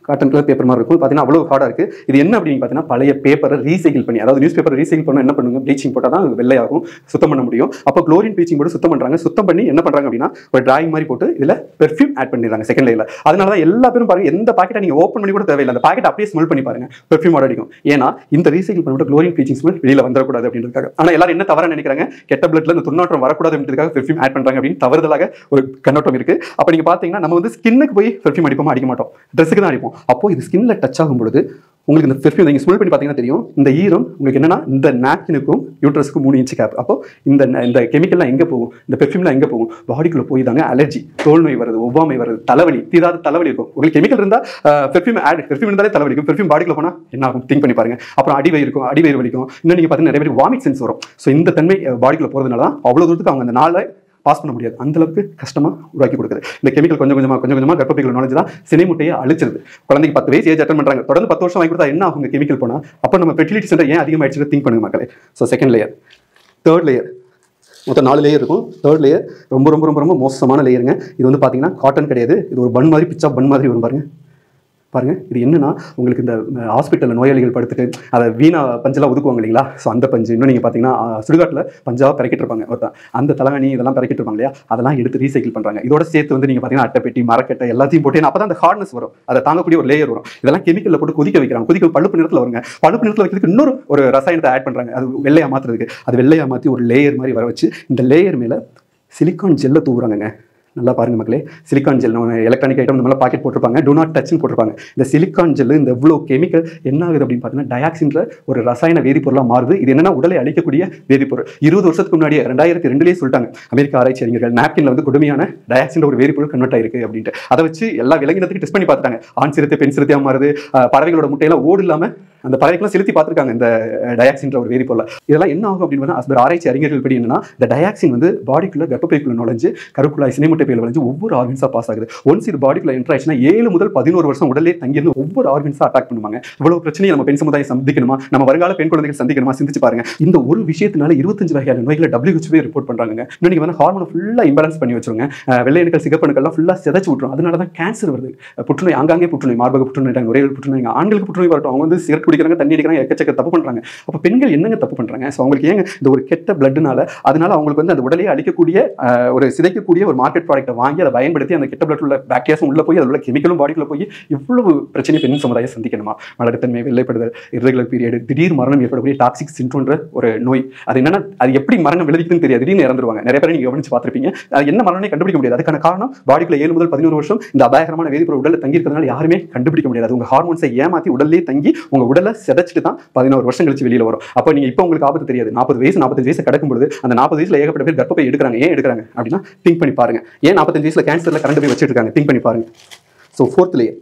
காட்டன் கலர் பேப்பர் மாதிரி இருக்கும் பார்த்தீங்கன்னா அவ்வளோ ஹார்டாக இருக்குது இது என்ன அப்படின்னு பார்த்தீங்கன்னா பழைய பேப்பரை ரீசைக்கிள் பண்ணி அதாவது நியூஸ் பேப்பர் ரீசைக்கிள் பண்ண என்ன பண்ணுங்க ப்ளீச்சிங் போட்டால் தான் அது வெள்ளையாகும் சுத்தம் பண்ண முடியும் அப்போ குளோரின் ப்ளீச்சிங் போட்டு சுத்தம் பண்ணுறாங்க சுத்தம் பண்ணி என்ன பண்ணுறாங்க அப்படின்னா ஒரு டிராயிங் மாதிரி போட்டு இதில் பெர்ஃப்யூம் ஆட் பண்ணிடுறாங்க செகண்ட் லேயில் அதனால தான் எல்லா பேரும் பாருங்க எந்த பாக்கெட்டை நீங்கள் ஓப்பன் பண்ணி கூட தேவையில்லை அந்த பாக்கெட் அப்படியே ஸ்மெல் பண்ணி பாருங்க பெர்ஃப்யூம் அடிக்கும் ஏன்னா இந்த ரீசைக்கிள் பண்ணிவிட்டு குளோரின் ப்ளீச்சிங் ஸ்மெல் வெளியில் வந்துடக்கூடாது அப்படின்றதுக்காக ஆனால் எல்லாரும் என்ன தவறாக நினைக்கிறாங்க கெட்ட பிளட்ல இந்த துர்நாற்றம் வரக்கூடாது அப்படின்றதுக்காக பெர்ஃப்யூம் ஆட் பண்ணுறாங்க அப்படின்னு தவறுதலாக ஒரு கண்ணோட்டம் இருக்கு அப்போ நீங்கள் பார்த்தீங்கன்னா நம்ம வந்து ஸ்கின்னுக்கு போய் பெர்ஃப்யூம் அடிப்போமா அடிக்க மாட்டோம் ட்ரெஸ்ஸுக்கு தான் அடிப்போம் அப்போ இது ஸ்கின்ல டச் ஆகும் பொழுது உங்களுக்கு இந்த பெர்ஃப்யூம் நீங்கள் ஸ்மெல் பண்ணி பார்த்தீங்கன்னா தெரியும் இந்த ஈரம் உங்களுக்கு என்னன்னா இந்த நாப்கினுக்கும் யூட்ரஸுக்கும் மூணு இன்ச்சு கேப் அப்போ இந்த இந்த கெமிக்கல்லாம் எங்கே போகும் இந்த பெர்ஃப்யூம்லாம் எங்கே போகும் பாடிக்குள்ளே போய் தாங்க அலர்ஜி தோல் நோய் வருது ஒவ்வாமை வருது தலைவலி தீராத தலைவலி இருக்கும் உங்களுக்கு கெமிக்கல் இருந்தால் பெர்ஃப்யூம் ஆட் பெர்ஃப்யூம் இருந்தாலே தலைவலி இருக்கும் பெர்ஃப்யூம் பாடிக்குள்ள போனால் என்ன ஆகும் திங்க் பண்ணி பாருங்க அப்புறம் அடிவயிறு இருக்கும் அடிவயிறு வலிக்கும் இன்னும் நீங்கள் பார்த்தீங்கன்னா நிறைய பேருக்கு வாமிட் சென்ஸ் வரும் ஸோ இந்த தன்மை பாடிக்குள்ள போகிறதுனால தான் அவ்வளோ தூரத்துக்கு அவங்க அந்த நாளை பாஸ் பண்ண முடியாது அந்த அளவுக்கு கஷ்டமா உருவாக்கி கொடுக்குது இந்த கெமிக்கல் கொஞ்சம் கொஞ்சமா கொஞ்சம் கொஞ்சமா கர்ப்பப்பைகள் நுழைஞ்சு தான் சினை முட்டையை அழிச்சிருது குழந்தைக்கு பத்து வயசு ஏஜ் அட்டன் பண்றாங்க தொடர்ந்து பத்து வருஷம் வாங்கி கொடுத்தா என்ன ஆகும் கெமிக்கல் போனா அப்போ நம்ம ஃபெர்டிலிட்டி சென்டர் ஏன் அதிகமாயிடுச்சு திங்க் பண்ணுங்க மக்களே so second layer third layer மொத்தம் நாலு லேயர் இருக்கும் தேர்ட் லேயர் ரொம்ப ரொம்ப ரொம்ப ரொம்ப மோசமான லேயருங்க இது வந்து பார்த்தீங்கன்னா காட்டன் கிடையாது இது ஒரு பன் மாதிரி பிச்சா பன் மாதிரி வரும் பாருங்க பாருங்க இது என்னன்னா உங்களுக்கு இந்த ஹாஸ்பிட்டலில் நோயாளிகள் படுத்துட்டு அதை வீணா பஞ்செல்லாம் ஒதுக்குவாங்க இல்லைங்களா ஸோ அந்த பஞ்சு இன்னும் நீங்கள் பார்த்தீங்கன்னா அஹ், சுடுகாட்டில் பஞ்சாக பிறக்கிட்டு இருப்பாங்க ஒருத்தன் அந்த தலைவணி இதெல்லாம் பிறக்கிட்டு இருப்பாங்க இல்லையா அதெல்லாம் எடுத்து ரீசைக்கிள் பண்ணுறாங்க இதோட சேர்த்து வந்து நீங்கள் பார்த்தீங்கன்னா அட்டைப்பெட்டி மரக்கட்டை எல்லாத்தையும் போட்டு அப்போ தான் அந்த ஹார்ட்னஸ் வரும் அதை தாங்கக்கூடிய ஒரு லேயர் வரும் இதெல்லாம் கெமிக்கலில் போட்டு கொதிக்க வைக்கிறாங்க கொதிக்க பழுப்பு நிறத்தில் வருங்க பழுப்பு நிறத்தில் வைக்கிறதுக்கு இன்னொரு ஒரு ரசாயனத்தை ஆட் பண்ணுறாங்க அது வெள்ளையா மாற்றுறதுக்கு அது வெள்ளையா மாற்றி ஒரு லேயர் மாதிரி வர வச்சு இந்த லேயர் மேலே சிலிக்கான் ஜெல்லை தூவுறாங்கங்க நல்லா பாருங்க மக்களே சிலிக்கான் ஜெல் எலக்ட்ரானிக் ஐட்டம் இந்த மாதிரி பாக்கெட் போட்டிருப்பாங்க டூ நாட் டச்னு போட்டிருப்பாங்க இந்த சிலிக்கான் ஜெல் இந்த இவ்வளோ கெமிக்கல் என்ன ஆகுது அப்படின்னு பார்த்தீங்கன்னா டயாக்சின்ற ஒரு ரசாயன வேதிப்பொருளாக மாறுது இது என்னன்னா உடலை அழிக்கக்கூடிய வேதிப்பொருள் இருபது வருஷத்துக்கு முன்னாடியே ரெண்டாயிரத்தி ரெண்டுலேயே சொல்லிட்டாங்க அமெரிக்க ஆராய்ச்சி அறிஞர்கள் நாப்கின்ல வந்து கொடுமையான டயாக்சின்ற ஒரு வேதிப்பொருள் கன்வெர்ட் ஆயிருக்கு அப்படின்ட்டு அதை வச்சு எல்லா விலங்கினத்துக்கு டெஸ்ட் பண்ணி பார்த்துட்டாங்க ஆண் சிறுத்தை பெண் சிறுத்தையாக மாறுது அஹ் பறவைகளோட முட்டையெல்லாம் ஓடு இல்லாம அந்த பறவைக்கெல்லாம் செலுத்தி பார்த்துருக்காங்க இந்த டயாக்சின்ற ஒரு வேதிப்பொருள் இதெல்லாம் என்ன ஆகும் அப்படின்னு பார்த்தா, as per ஆராய்ச்சி அறிஞர்கள் படி என்னன்னா இந்த டயாக்சின் வந்து பாடிக்குள்ள கர்ப்பப்பைக்குள்ள நுழைஞ்சு கருக்குழாய் சினைமுட்டை பையில விளைஞ்சு ஒவ்வொரு ஆர்கன்ஸாக பாஸ் ஆகுது ஒன்ஸ் இது பாடிக்குள்ள என்டர் ஆயிடுச்சுன்னா ஏழு முதல் பதினோரு வருஷம் உடலே தங்கியிருந்து ஒவ்வொரு ஆர்கன்ஸாக அட்டாக் பண்ணுவாங்க இவ்வளவு பிரச்சனையை நம்ம பெண் சமுதாயம் சந்திக்கணுமா நம்ம வருங்கால பெண் குழந்தைகள் சந்திக்கணுமா சிந்திச்சு பாருங்க இந்த ஒரு விஷயத்தினால இருபத்தஞ்சு வகையான நோய்களை டபிள்யூஹெச்வே ரிப்போர்ட் பண்றாங்க இன்னும் நீங்க வந்து ஹார்மோனை ஃபுல்லா இம்பேலன்ஸ் பண்ணி வச்சிருங்க அஹ் வெள்ளை அணுக்கள் சிகப்பணுக்கள்லாம் ஃபுல்லா சிதைச்சு விட்டுரும் அதனால தான் கேன்சர் வருது அஹ் புற்றுநோய் ஆங்காங்கே புற்றுநோய் மார்பக புற்றுநோய் நுரையீரல் புற்றுநோய் ஆண்களுக்கு புற்றுநோய் வரட்டும் அவங்க வந்து சிகரெட் குடிக்கிறாங்க தண்ணி அடிக்கிறாங்க எக்கச்சக்க தப்பு பண்றாங்க அப்போ பெண்கள் என்னங்க தப்பு பண்றாங்க ஸோ அவங்களுக்கு ஏங்க இந்த ஒரு கெட்ட பிளட்னால அதனால அவங்களுக்கு வந்து அந்த உடலையே அழிக்கக்கூடிய அஹ், ஒரு சிதைக்கக்கூடிய ஒரு மார்க்கெட் ப்ராடக்ட்டை வாங்கி அதை பயன்படுத்தி அந்த கெட்ட பிளட் உள்ள பாக்டீரியாஸும் உள்ள போய் அதில் உள்ள கெமிக்கலும் பாடிக்குள்ள போய் இவ்வளவு பிரச்சனை பெண் சமுதாயம் சந்திக்கணுமா மலட்டுத்தன்மை வெள்ளைப்படுதல் இர்ரெகுலர் பீரியட் திடீர் மரணம் ஏற்படக்கூடிய டாக்ஸிக் சின்ட்ரோன்ற ஒரு நோய் அது என்னன்னா அது எப்படி மரணம் விளைவிக்குதுன்னு தெரியாது திடீர்னு இறந்துருவாங்க நிறைய பேர் நீங்க கவனிச்சு பார்த்திருப்பீங்க அது என்ன மரணமே கண்டுபிடிக்க முடியாது அதுக்கான காரணம் பாடிக்குள்ள ஏழு முதல் பதினோரு வருஷம் இந்த அபாயகரமான வேதிப்பொருள் உடல்ல தங்கி இருக்கிறதுனால யாருமே கண்டுபிடிக்க முடியாது உங்க ஹார்மோன்ஸை ஏமாத்தி உடல்லே தங்கி உங்க உடலை சிதைச்சிட்டு தான் பதினோரு வருஷம் கழிச்சு வெளியில வரும் அப்போ நீங்க இப்போ உங்களுக்கு ஆபத்து தெரியாது நாற்பது வயசு நாற்பத்தஞ்சு வயசு கடக்கும் பொழுது அந்த நாற்பது வயசுல ஏகப்பட்ட பேர் கர்ப்பப்பை எடுக்கிறாங்க ஏன் எடுக்கிறாங்க அப்படின்னா திங்க் பண்ணி பாருங்க ஏன் நாற்பத்தஞ்சு வயசுல கேன்சர்ல கரண்ட் போய் வச்சிட்டு இருக்காங்க திங்க் பண்ணி பாருங்க ஸோ ஃபோர்த் லேயர்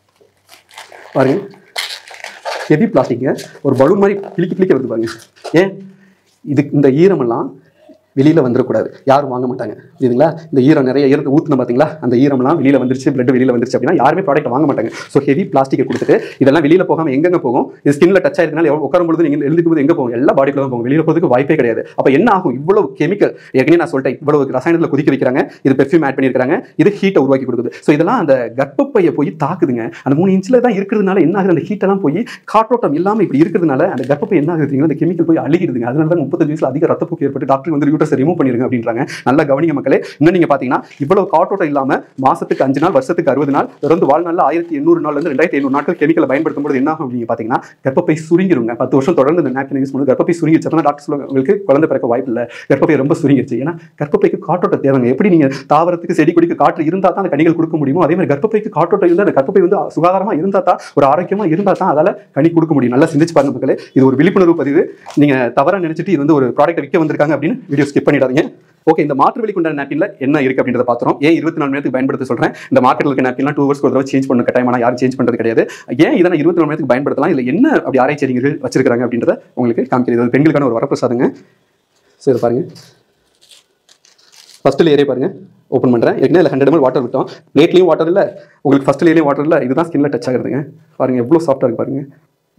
பாருங்க ஹெவி பிளாஸ்டிக்ங்க ஒரு பலூன் மாதிரி கிளிக்கி கிளிக்க வருது பாருங்க ஏன் இது இந்த ஈரமெல்லாம் வெளியில வந்துடக்கூடாது யாரும் வாங்க மாட்டாங்க இதுங்களா இந்த ஈரம் நிறைய ஈரத்தை ஊற்றுன பார்த்தீங்களா அந்த ஈரம்லாம் வெளியில வந்துருச்சு பிளட் வெளியில வந்துருச்சு அப்படின்னா யாருமே ப்ராடக்ட் வாங்க மாட்டாங்க ஸோ ஹெவி பிளாஸ்டிக்கை கொடுத்துட்டு இதெல்லாம் வெளியில போகாம எங்கெங்க போகும் இது ஸ்கின்ல டச் ஆயிருந்தனால உட்காரும் பொழுது நீங்க எழுதிக்கும் போது எங்க போகும் எல்லா பாடிக்குள்ள தான் போகும் வெளியில போகிறதுக்கு வாய்ப்பே கிடையாது அப்போ என்ன ஆகும் இவ்வளவு கெமிக்கல் ஏற்கனவே நான் சொல்லிட்டேன் இவ்வளவு ரசாயனத்தில் கொதிக்க வைக்கிறாங்க இது பெர்ஃப்யூம் ஆட் பண்ணியிருக்காங்க இது ஹீட்டை உருவாக்கி கொடுக்குது ஸோ இதெல்லாம் அந்த கர்ப்பப்பையை போய் தாக்குதுங்க அந்த மூணு இன்ச்சில் தான் இருக்கிறதுனால என்ன ஆகுது அந்த ஹீட்டெல்லாம் போய் காற்றோட்டம் இல்லாமல் இப்படி இருக்கிறதுனால அந்த கர்ப்பப்பை என்ன ஆகுது தெரியுங்களா? அந்த கெமிக்கல் போய் அழுகிடுதுங்க அதனால தான் முப்பத்தஞ்சு வயசுல அதிக ரத்தப்போக்கு ஏற்பட்டு டாக்டர் வந்து யூட்டஸ் ரிமூவ் பண்ணிருங்க அப்படின்றாங்க நல்லா கவனிங்க மக்களே இன்னும் நீங்க பாத்தீங்கன்னா இவ்வளவு காற்றோட்டம் இல்லாம மாசத்துக்கு அஞ்சு நாள் வருஷத்துக்கு அறுபது நாள் தொடர்ந்து வாழ்நாள்ல ஆயிரத்தி எண்ணூறு நாள்ல இருந்து ரெண்டாயிரத்தி ஐநூறு நாட்கள் கெமிக்கலை பயன்படுத்தும் போது என்ன ஆகும் அப்படின்னு பாத்தீங்கன்னா கர்ப்பப்பை சுருங்கிருங்க பத்து வருஷம் தொடர்ந்து இந்த நாப்கின் யூஸ் பண்ணும் கர்ப்பப்பை சுருங்கிச்சு அப்பதான் டாக்டர் சொல்லுவாங்க உங்களுக்கு குழந்தை பிறக்க வாய்ப்பு இல்லை கர்ப்பப்பை ரொம்ப சுருங்கிருச்சு ஏன்னா கர்ப்பப்பைக்கு காற்றோட்டம் தேவைங்க எப்படி நீங்க தாவரத்துக்கு செடி கொடிக்கு காற்று இருந்தா தான் அந்த கனிகள் கொடுக்க முடியுமோ அதே மாதிரி கர்ப்பப்பைக்கு காற்றோட்டம் இருந்தால் அந்த கர்ப்பப்பை வந்து சுகாதாரமா இருந்தா தான் ஒரு ஆரோக்கியமா இருந்தா தான் அதால கனி கொடுக்க முடியும் நல்லா சிந்திச்சு பாருங்க மக்களே இது ஒரு விழிப்புணர்வு பதிவு நீங்க தவறா நினைச்சிட்டு இது வந்து ஒரு ப்ராடக்ட் விற்க வந்திருக்காங்க அப்படின்னு வீடியோ ஸ்கிப் பண்ணிடாதீங்க ஓகே இந்த மாற்று வழி கொண்ட நாப்கின்ல என்ன இருக்கு அப்படின்றத பார்த்துறோம் ஏன் இருபத்தி நாலு நேரத்துக்கு பயன்படுத்த சொல்றேன் இந்த மார்க்கெட்ல இருக்க நாப்கின்லாம் டூ ஹவர்ஸ் ஒரு தடவை சேஞ்ச் பண்ண கட்டாயமான யாரும் சேஞ்ச் பண்றது கிடையாது ஏன் இதை நான் இருபத்தி நாலு நேரத்துக்கு பயன்படுத்தலாம் இல்ல என்ன அப்படி ஆராய்ச்சி அறிஞர்கள் வச்சிருக்காங்க அப்படின்றத உங்களுக்கு காமிக்கிறது இது பெண்களுக்கான ஒரு வரப்பிரசாதங்க சரி பாருங்க ஃபர்ஸ்ட் லேயரே பாருங்க ஓப்பன் பண்ணுறேன் ஏற்கனவே இல்லை ஹண்ட்ரட் எம்எல் வாட்டர் விட்டோம் பிளேட்லையும் வாட்டர் இல்லை உங்களுக்கு ஃபர்ஸ்ட் லேயர்லையும் வாட்டர் இல்லை இதுதான் ஸ்கின்ல டச் ஆகுதுங்க பாருங்க எவ்வளோ சாஃப்டாக இருக்கு பாருங்க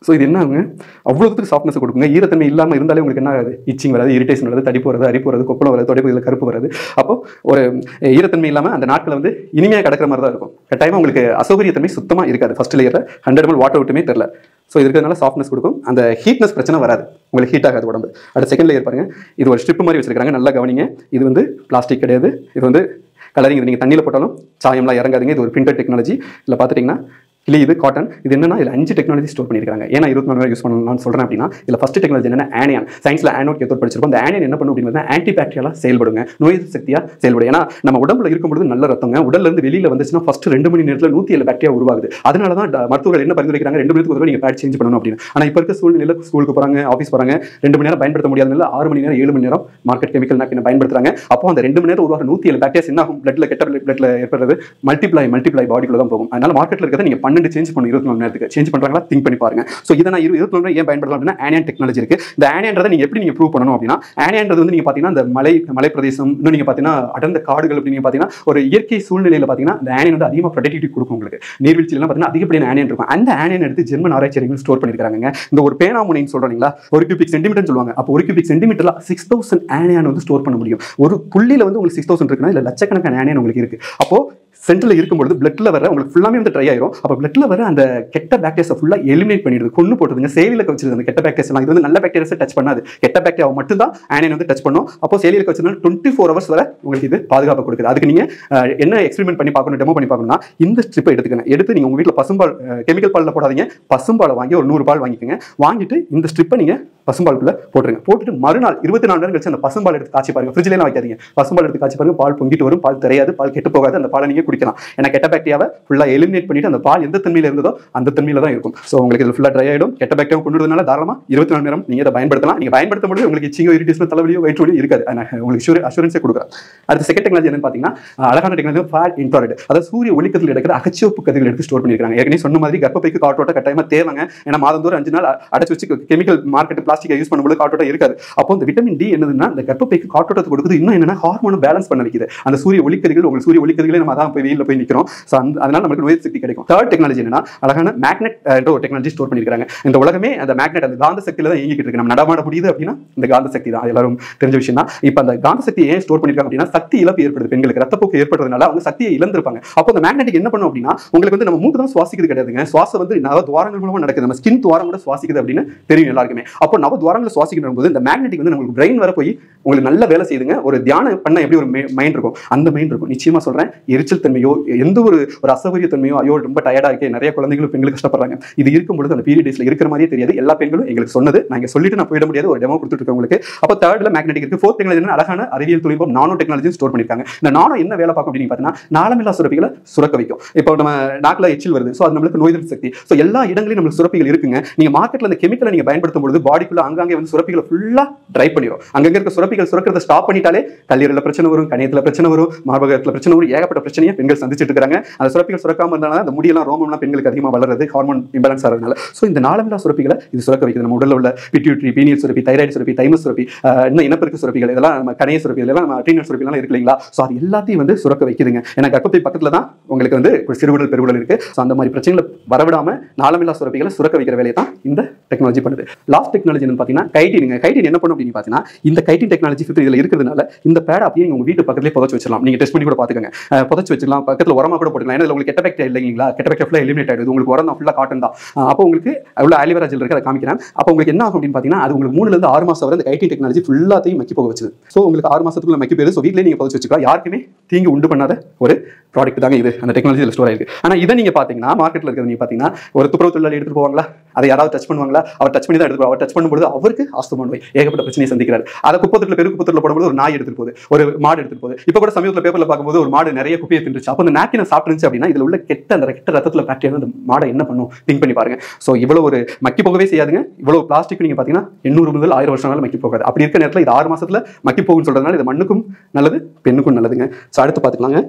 ஸோ இது என்ன ஆகுங்க அவ்வளோத்துக்கு சாஃப்ட்னஸ் கொடுக்குங்க ஈரத்தன்மை இல்லாமல் இருந்தாலே உங்களுக்கு என்ன ஆகுது இச்சிங் வராது இரிட்டேஷன் வருது தடிப்பு வருது அரிப்பு வருது கொப்பளம் வருது தொடைப்பகுதியில் கருப்பு வருது அப்போ ஒரு ஈரத்தன்மை இல்லாமல் அந்த நாட்களை வந்து இனிமையாக கிடக்கிற மாதிரி தான் இருக்கும் கட்டாயமாக உங்களுக்கு அசௌகரியத்தன்மை சுத்தமாக இருக்காது ஃபர்ஸ்ட் லேயரில் ஹண்ட்ரட் எம்எல் வாட்டர் விட்டுமே தெரில ஸோ இருக்கிறதுனால சாஃப்ட்னஸ் கொடுக்கும் அந்த ஹீட்னஸ் பிரச்சனை வராது உங்களுக்கு ஹீட் ஆகாது உடம்பு அடுத்த செகண்ட் லேயர் பாருங்க இது ஒரு ஸ்ட்ரிப் மாதிரி வச்சிருக்காங்க நல்லா கவனிங்க இது வந்து பிளாஸ்டிக் கிடையாது இது வந்து கலரிங் இது நீங்கள் தண்ணியில் போட்டாலும் சாயம்லாம் இறங்காதுங்க இது ஒரு பிரிண்டட் டெக்னாலஜி இதில் பார்த்துட்டிங்கன்னா இல்லை இது காட்டன் இது என்னன்னா இதில் அஞ்சு டெக்னாலஜி ஸ்டோர் பண்ணியிருக்காங்க ஏன்னா இருபத்தி நாலு யூஸ் பண்ணணும்னு சொல்கிறேன் அப்படின்னா இதில் ஃபஸ்ட் டெக்னாலஜி என்னன்னா ஆனியான் சயின்ஸில் ஆனோட் கேத்தோட் படிச்சிருப்போம் அந்த ஆனியன் என்ன பண்ணும் அப்படின்னா ஆன்டி பாக்டீரியாலாக செயல்படுங்க நோய் எதிர்ப்பு சக்தியாக செயல்படும் ஏன்னா நம்ம உடம்புல இருக்கும்பொழுது நல்ல ரத்தங்க உடல்ல இருந்து வெளியில் வந்துச்சுன்னா ஃபர்ஸ்ட் ரெண்டு மணி நேரத்தில் நூற்றி ஏழு பாக்டீரியா உருவாகுது அதனால தான் ட- மருத்துவர்கள் என்ன பரிந்துரைக்கிறாங்க ரெண்டு மணி நேரத்துக்கு நீங்கள் பேட் சேஞ்ச் பண்ணணும் அப்படின்னு ஆனால் இப்போ இருக்க சூழ்நிலையில் ஸ்கூலுக்கு போகிறாங்க ஆஃபீஸ் போகிறாங்க ரெண்டு மணி நேரம் பயன்படுத்த முடியாதனால ஆறு மணி நேரம் ஏழு மணி நேரம் மார்க்கெட் கெமிக்கல் நாப்பினை பயன்படுத்துறாங்க அப்போ அந்த ரெண்டு மணி நேரம் உருவாக நூற்றி ஏழு பாக்டீரியாஸ் என்ன ஆகும் பிளட்ல கெட்ட பிளட்ல ஏற்படுறது மல்டிப்ளை மல்டிப்ளை பாடிக்குள்ள தான் போகும் அதனால மார்க்கெட்ல இருக்கிறத நீங்க பன்னெண்டு சேஞ்ச் பண்ணணும் இருபத்தி நாலு நேரத்துக்கு சேஞ்ச் பண்றாங்களா திங்க் பண்ணி பாருங்க ஸோ இதை நான் இரு- இருபத்தி நாலு நேரம் ஏன் பயன்படுத்தலாம் அப்படின்னா ஆனியன் டெக்னாலஜி இருக்கு இந்த ஆனியன்றதை நீங்க எப்படி நீங்க ப்ரூவ் பண்ணணும் அப்படின்னா ஆனியன்றது வந்து நீங்க பாத்தீங்கன்னா இந்த மலை மலை பிரதேசம் இன்னும் நீங்க பாத்தீங்கன்னா அடர்ந்த காடுகள் அப்படி நீங்க பாத்தீங்கன்னா ஒரு இயற்கை சூழ்நிலையில பாத்தீங்கன்னா இந்த ஆனியன் வந்து அதிகமாக ப்ரொடக்டிவிட்டி கொடுக்கும் உங்களுக்கு நீர்வீழ்ச்சியிலாம் பாத்தீங்கன்னா அதிகப்படியான ஆனியன் இருக்கும் அந்த ஆனியன் எடுத்து ஜெர்மன் ஆராய்ச்சியாளர்கள் ஸ்டோர் பண்ணிருக்காங்க இந்த ஒரு பேனா முனைன்னு சொல்றோம் இல்லைங்களா ஒரு கியூபிக் சென்டிமீட்டர் சொல்லுவாங்க அப்போ ஒரு கியூபிக் சென்டிமீட்டர்ல சிக்ஸ் தௌசண்ட் ஆனியன் வந்து ஸ்டோர் பண்ண முடியும் ஒரு புள்ளியில வந்து உங்களுக்கு சிக்ஸ் தௌசண்ட் இருக்குன்னா இல்ல லட்சக்கணக்கான ஆனியன் உங்களுக்கு இருக்கு அப்போ சென்டரில் இருக்கும்பொழுது பிளட்ல வர உங்களுக்கு ஃபுல்லாமே வந்து ட்ரை ஆயிரும் அப்போ பிளட்ல வர அந்த கெட்ட பாக்டீரியாஸை ஃபுல்லாக எலிமினேட் பண்ணிடுது கொண்டு போட்டுதுங்க சேலியில் வச்சிருது அந்த கெட்ட பாக்டீரியாஸ் எல்லாம் இது வந்து நல்ல பாக்டீரியாஸை டச் பண்ணாது கெட்ட பாக்டீரியாவை மட்டும் தான் ஆனியன் வந்து டச் பண்ணும் அப்போ சேலியில் வச்சிருந்தா டுவெண்ட்டி ஃபோர் ஹவர்ஸ் வரை உங்களுக்கு இது பாதுகாப்பு கொடுக்குது அதுக்கு நீங்க அஹ், என்ன எக்ஸ்பெரிமெண்ட் பண்ணி பார்க்கணும் டெமோ பண்ணி பார்க்கணும்னா இந்த ஸ்ட்ரிப்பை எடுத்துக்கங்க எடுத்து நீங்க உங்க வீட்டில் பசும்பால் கெமிக்கல் பாலில் போடாதீங்க பசும்பாலை வாங்கி ஒரு நூறு பால் வாங்கிக்கோங்க வாங்கிட்டு இந்த ஸ்ட்ரிப்பை நீங்க பசும்பாலுக்குள்ள போட்டுருங்க போட்டுட்டு மறுநாள் இருபத்தி நாலு நேரம் கழிச்சு அந்த பசும்பால் எடுத்து காய்ச்சி பாருங்க ஃப்ரிட்ஜ்லாம் வைக்காதீங்க பசும்பால் எடுத்து காய்ச்சி பாருங்க பால் பொங்கிட்டு வரும் பால் தெரியாது பால் கெட்டு போகாது அந்த பாலை நீங்க குடிக்கலாம் ஏன்னா கெட்ட பாக்டீரியாவை ஃபுல்லா எலிமினேட் பண்ணிட்டு அந்த பால் எந்த தன்மையில இருந்ததோ அந்த தன்மையில தான் இருக்கும் ஸோ உங்களுக்கு இது ஃபுல்லா ட்ரை ஆயிடும் கெட்ட பாக்டீரியா கொண்டு வரதுனால தாராளமா இருபத்தி நாலு நேரம் நீங்க இதை பயன்படுத்தலாம் நீங்க பயன்படுத்தும் பொழுது உங்களுக்கு சிங்கோ இரிட்டேஷன் தலைவலியோ வயிற்று வலியோ இருக்காது ஆனா, உங்களுக்கு ஷூர் அஷூரன்ஸே கொடுக்குறேன் அடுத்த செகண்ட் டெக்னாலஜி என்னன்னு பாத்தீங்கன்னா அஹ், அழகான டெக்னாலஜி ஃபார் இன்ஃப்ராரெட் அதாவது சூரிய ஒளிக்கத்தில் எடுக்கிற அகச்சிவப்பு கதிர்கள் எடுத்து ஸ்டோர் பண்ணிருக்காங்க ஏற்கனவே சொன்ன மாதிரி கர்ப்பப்பைக்கு காற்றோட்ட கட்டாயமா தேவைங்க ஏன்னா மாதந்தோறும் அஞ்சு நாள் அடைச்சு வச்சு கெமிக்கல் மார்க்கெட் பிளாஸ்டிக்கை யூஸ் பண்ணும்போது காற்றோட்டம் இருக்காது அப்போ இந்த விட்டமின் டி என்னதுன்னா இந்த கர்ப்பப்பைக்கு காற்றோட்டத்தை கொடுக்குது இன்னும் என்னன்னா ஹார்மோனை பேலன்ஸ் பண்ண வைக்குது அந்த சூரிய ஒளிக்கதிர்கள் உங்களுக்கு சூரிய ஒளிக்கதிர்களே நம்ம அதான் போய் வெயிலில் போய் நிற்கிறோம் ஸோ அந்த அதனால நமக்கு நோய் சக்தி கிடைக்கும் தேர்ட் டெக்னாலஜி என்னன்னா அழகான மேக்னெட் என்ற ஒரு டெக்னாலஜி ஸ்டோர் பண்ணிருக்காங்க இந்த உலகமே அந்த மேக்னெட் அந்த காந்த சக்தியில தான் இயங்கிட்டு இருக்கு நம்ம நடமாட முடியுது அப்படின்னா இந்த காந்த சக்தி தான் அது எல்லாரும் தெரிஞ்ச விஷயம் தான் இப்போ அந்த காந்த சக்தி ஏன் ஸ்டோர் பண்ணிருக்காங்க அப்படின்னா சக்தி இழப்பு ஏற்படுது பெண்களுக்கு ரத்தப்போக்கு ஏற்படுறதுனால அவங்க சக்தியை இழந்திருப்பாங்க அப்போ அந்த மேக்னெட்டிக் என்ன பண்ணும் அப்படின்னா உங்களுக்கு வந்து நம்ம மூக்கு தான் சுவாசிக்கிறது கிடையாதுங்க சுவாசம் வந்து நவ துவாரங்கள் மூலமா நடக்குது நம்ம ஸ்கின் துவாரம் கூட சுவாசிக்குது அப்படின்னு தெரியும் எல்லாருக்குமே அப்போ நவ துவாரங்களை சுவாசிக்கிற போது இந்த மேக்னெட்டிக் வந்து உங்களுக்கு பிரெயின் வர போய் உங்களுக்கு நல்ல வேலை செய்யுதுங்க ஒரு தியானம் பண்ண எப்படி ஒரு மைண்ட் இருக்கும் அந்த மைண்ட் இருக்கும் நிச்சயமா சொல்றேன் எரிச்சல் தன்மையோ எந்த ஒரு ஒரு அசௌகரிய தன்மையோ ஐயோ ரொம்ப டயர்டா இருக்கே நிறைய குழந்தைகளும் பெண்களும் கஷ்டப்படுறாங்க இது இருக்கும் பொழுது அந்த பீரியட் டேஸ்ல இருக்கிற மாதிரியே தெரியாது எல்லா பெண்களும் எங்களுக்கு சொன்னது நாங்க சொல்லிட்டு நான் போயிட முடியாது ஒரு டெமோ கொடுத்துட்டு இருக்கேன் உங்களுக்கு அப்போ தேர்ட்ல மேக்னெட்டிக் இருக்கு ஃபோர்த் டெக்னாலஜி அழகான அறிவியல் தொழில்நுட்பம் நானோ டெக்னாலஜி ஸ்டோர் பண்ணிருக்காங்க இந்த நானோ என்ன வேலை பார்க்கும் அப்படின்னு பார்த்தீங்கன்னா நாளமில்லா சுரப்பிகளை சுரக்க வைக்கும் இப்போ நம்ம நாக்கில் எச்சில் வருது ஸோ அது நம்மளுக்கு நோய் எதிர்ப்பு சக்தி ஸோ எல்லா இடங்களையும் நம்மளுக்கு சுரப்பிகள் இருக்குங்க நீங்க மார்க்கெட்ல அந்த கெமிக்கலை நீங்க பயன்படுத்தும் பொழுது பாடிக்குள்ள அங்கங்கே வந்து சுரப்பிகளை ஃபுல்லா ட்ரை பண்ணிடும் அங்கங்க இருக்க சுரப்பிகள் சுரக்கிறத ஸ்டாப் பண்ணிட்டாலே கல்லீரல பிரச்சனை வரும் கணியத்துல பிரச்சனை வரும் மார்பகத்துல பிரச்சனை வரும் ஏகப்பட்ட பிரச்சனையை பெண்கள் சந்திச்சிட்டு இருக்காங்க அந்த சுரப்பிகள் சுரக்காம இருந்தாலும் அந்த முடியெல்லாம் ரோமம்லாம் பெண்களுக்கு அதிகமாக வளருது ஹார்மோன் இம்பேலன்ஸ் ஆகிறதுனால ஸோ இந்த நாளமில்லா சுரப்பிகளை இது சுரக்க வைக்குது நம்ம உடல்ல உள்ள பிட்யூட்ரி பீனியல் சுரப்பி தைராய்டு சுரப்பி தைமஸ் சுரப்பி ஆஹ் இன்னும் இனப்பெருக்க சுரப்பிகள் இதெல்லாம் நம்ம கணைய சுரப்பி இதெல்லாம் நம்ம ட்ரீனல் சுரப்பிலாம் இருக்கு இல்லைங்களா ஸோ அது எல்லாத்தையும் வந்து சுரக்க வைக்குதுங்க ஏன்னா கர்ப்பத்தை பக்கத்துல தான் உங்களுக்கு வந்து ஒரு சிறுகுடல் பெருகுடல் இருக்கு ஸோ அந்த மாதிரி பிரச்சனைகளை வரவிடாம நாளமில்லா சுரப்பிகளை சுரக்க வைக்கிற வேலையை தான் இந்த டெக்னாலஜி பண்ணுது லாஸ்ட் டெக்னாலஜி என்ன பார்த்தீங்கன்னா கைட்டினுங்க கைட்டின் என்ன பண்ணும் அப்படின்னு பார்த்தீங்கன்னா இந்த கைட்டின் டெக்னாலஜி ஃபிஃப்த் இதில் இருக்கிறதுனால இந்த பேட் அப்படியே நீங்க உங்க வீட்டு பக்கத்துலேயே புதைச்சு வச்சிடலாம் நீங்க டெஸ்ட் பண்ணி கூட பார்த்துக்கோங்க அஹ் புதைச்சு வச்சிடலாம் பக்கத்தில் உரமா கூட போட்டுக்கலாம் ஏன்னா இதுல உங்களுக்கு கெட்ட பாக்டீரியா இல்லைங்களா கெட்ட பாக்டீரியா ஃபுல்லாக எலிமினேட் ஆயிடுது உங்களுக்கு உரம் தான் ஃபுல்லாக காட்டன் தான் அஹ் அப்போ உங்களுக்கு அவ்வளோ ஆலிவரா ஜெல் இருக்கு அதை காமிக்கிறேன் அப்போ உங்களுக்கு என்ன ஆகும் அப்படின்னு பார்த்தீங்கன்னா அது உங்களுக்கு மூணுல இருந்து ஆறு மாசம் வரை இந்த கைட்டின் டெக்னாலஜி ஃபுல்லாத்தையும் மக்கி போக வச்சுது ஸோ உங்களுக்கு ஆறு மாசத்துக்குள்ள மக்கி போயிடுது ஸோ வீட்லயே நீங்க புதைச்சு வச்சுக்கலாம் யாருக்குமே தீங்கு உண்டு பண்ணாத ஒரு ப்ராடக்ட் தாங்க இது அந்த டெக்னாலஜி ஸ்டோர் ஆயிருக்கு ஆனா இதை நீங்க பாத்தீங்கன்னா மார்க்கெட்ல இருக்கிறது நீங்க பாத்தீங்கன்னா ஒரு துப்புரவு தொழிலாளி எடுத்துட்டு போவாங்களா அதை யாராவது டச் பண்ணுவாங்களா அவர் டச் பண்ணி தான் எடுத்து அவர் டச் பண்ணும்போது அவருக்கு ஆஸ்துமா நோய் ஏகப்பட்ட பிரச்சனையை சந்திக்கிறார் அதை குப்பத்துல பெருக்கு குப்பத்துல போடும்போது ஒரு நாய் எடுத்துட்டு போகுது ஒரு மாடு எடுத்துட்டு போகுது இப்போ கூட சமீபத்தில் பேப்பர்ல பார்க்கும்போது ஒரு மாடு நிறைய குப்பையை தின்றுச்சு அப்போ அந்த நாக்கினை சாப்பிட்டுருச்சு அப்படின்னா இதுல உள்ள கெட்ட அந்த கெட்ட ரத்தத்துல பாக்டீரியா அந்த மாடை என்ன பண்ணும் திங்க் பண்ணி பாருங்க ஸோ இவ்வளவு ஒரு மக்கி போகவே செய்யாதுங்க இவ்வளவு பிளாஸ்டிக் நீங்க பாத்தீங்கன்னா எண்ணூறு முதல் ஆயிரம் வருஷம் நாள் மக்கி போகாது அப்படி இருக்க நேரத்தில் இது ஆறு மாசத்துல மக்கி போகும்னு சொல்றதுனால இது மண்ணுக்கும் நல்லது பெண்ணுக்கும் நல்லதுங்க ஸோ அடுத்து பார்த்துக்கலாங்க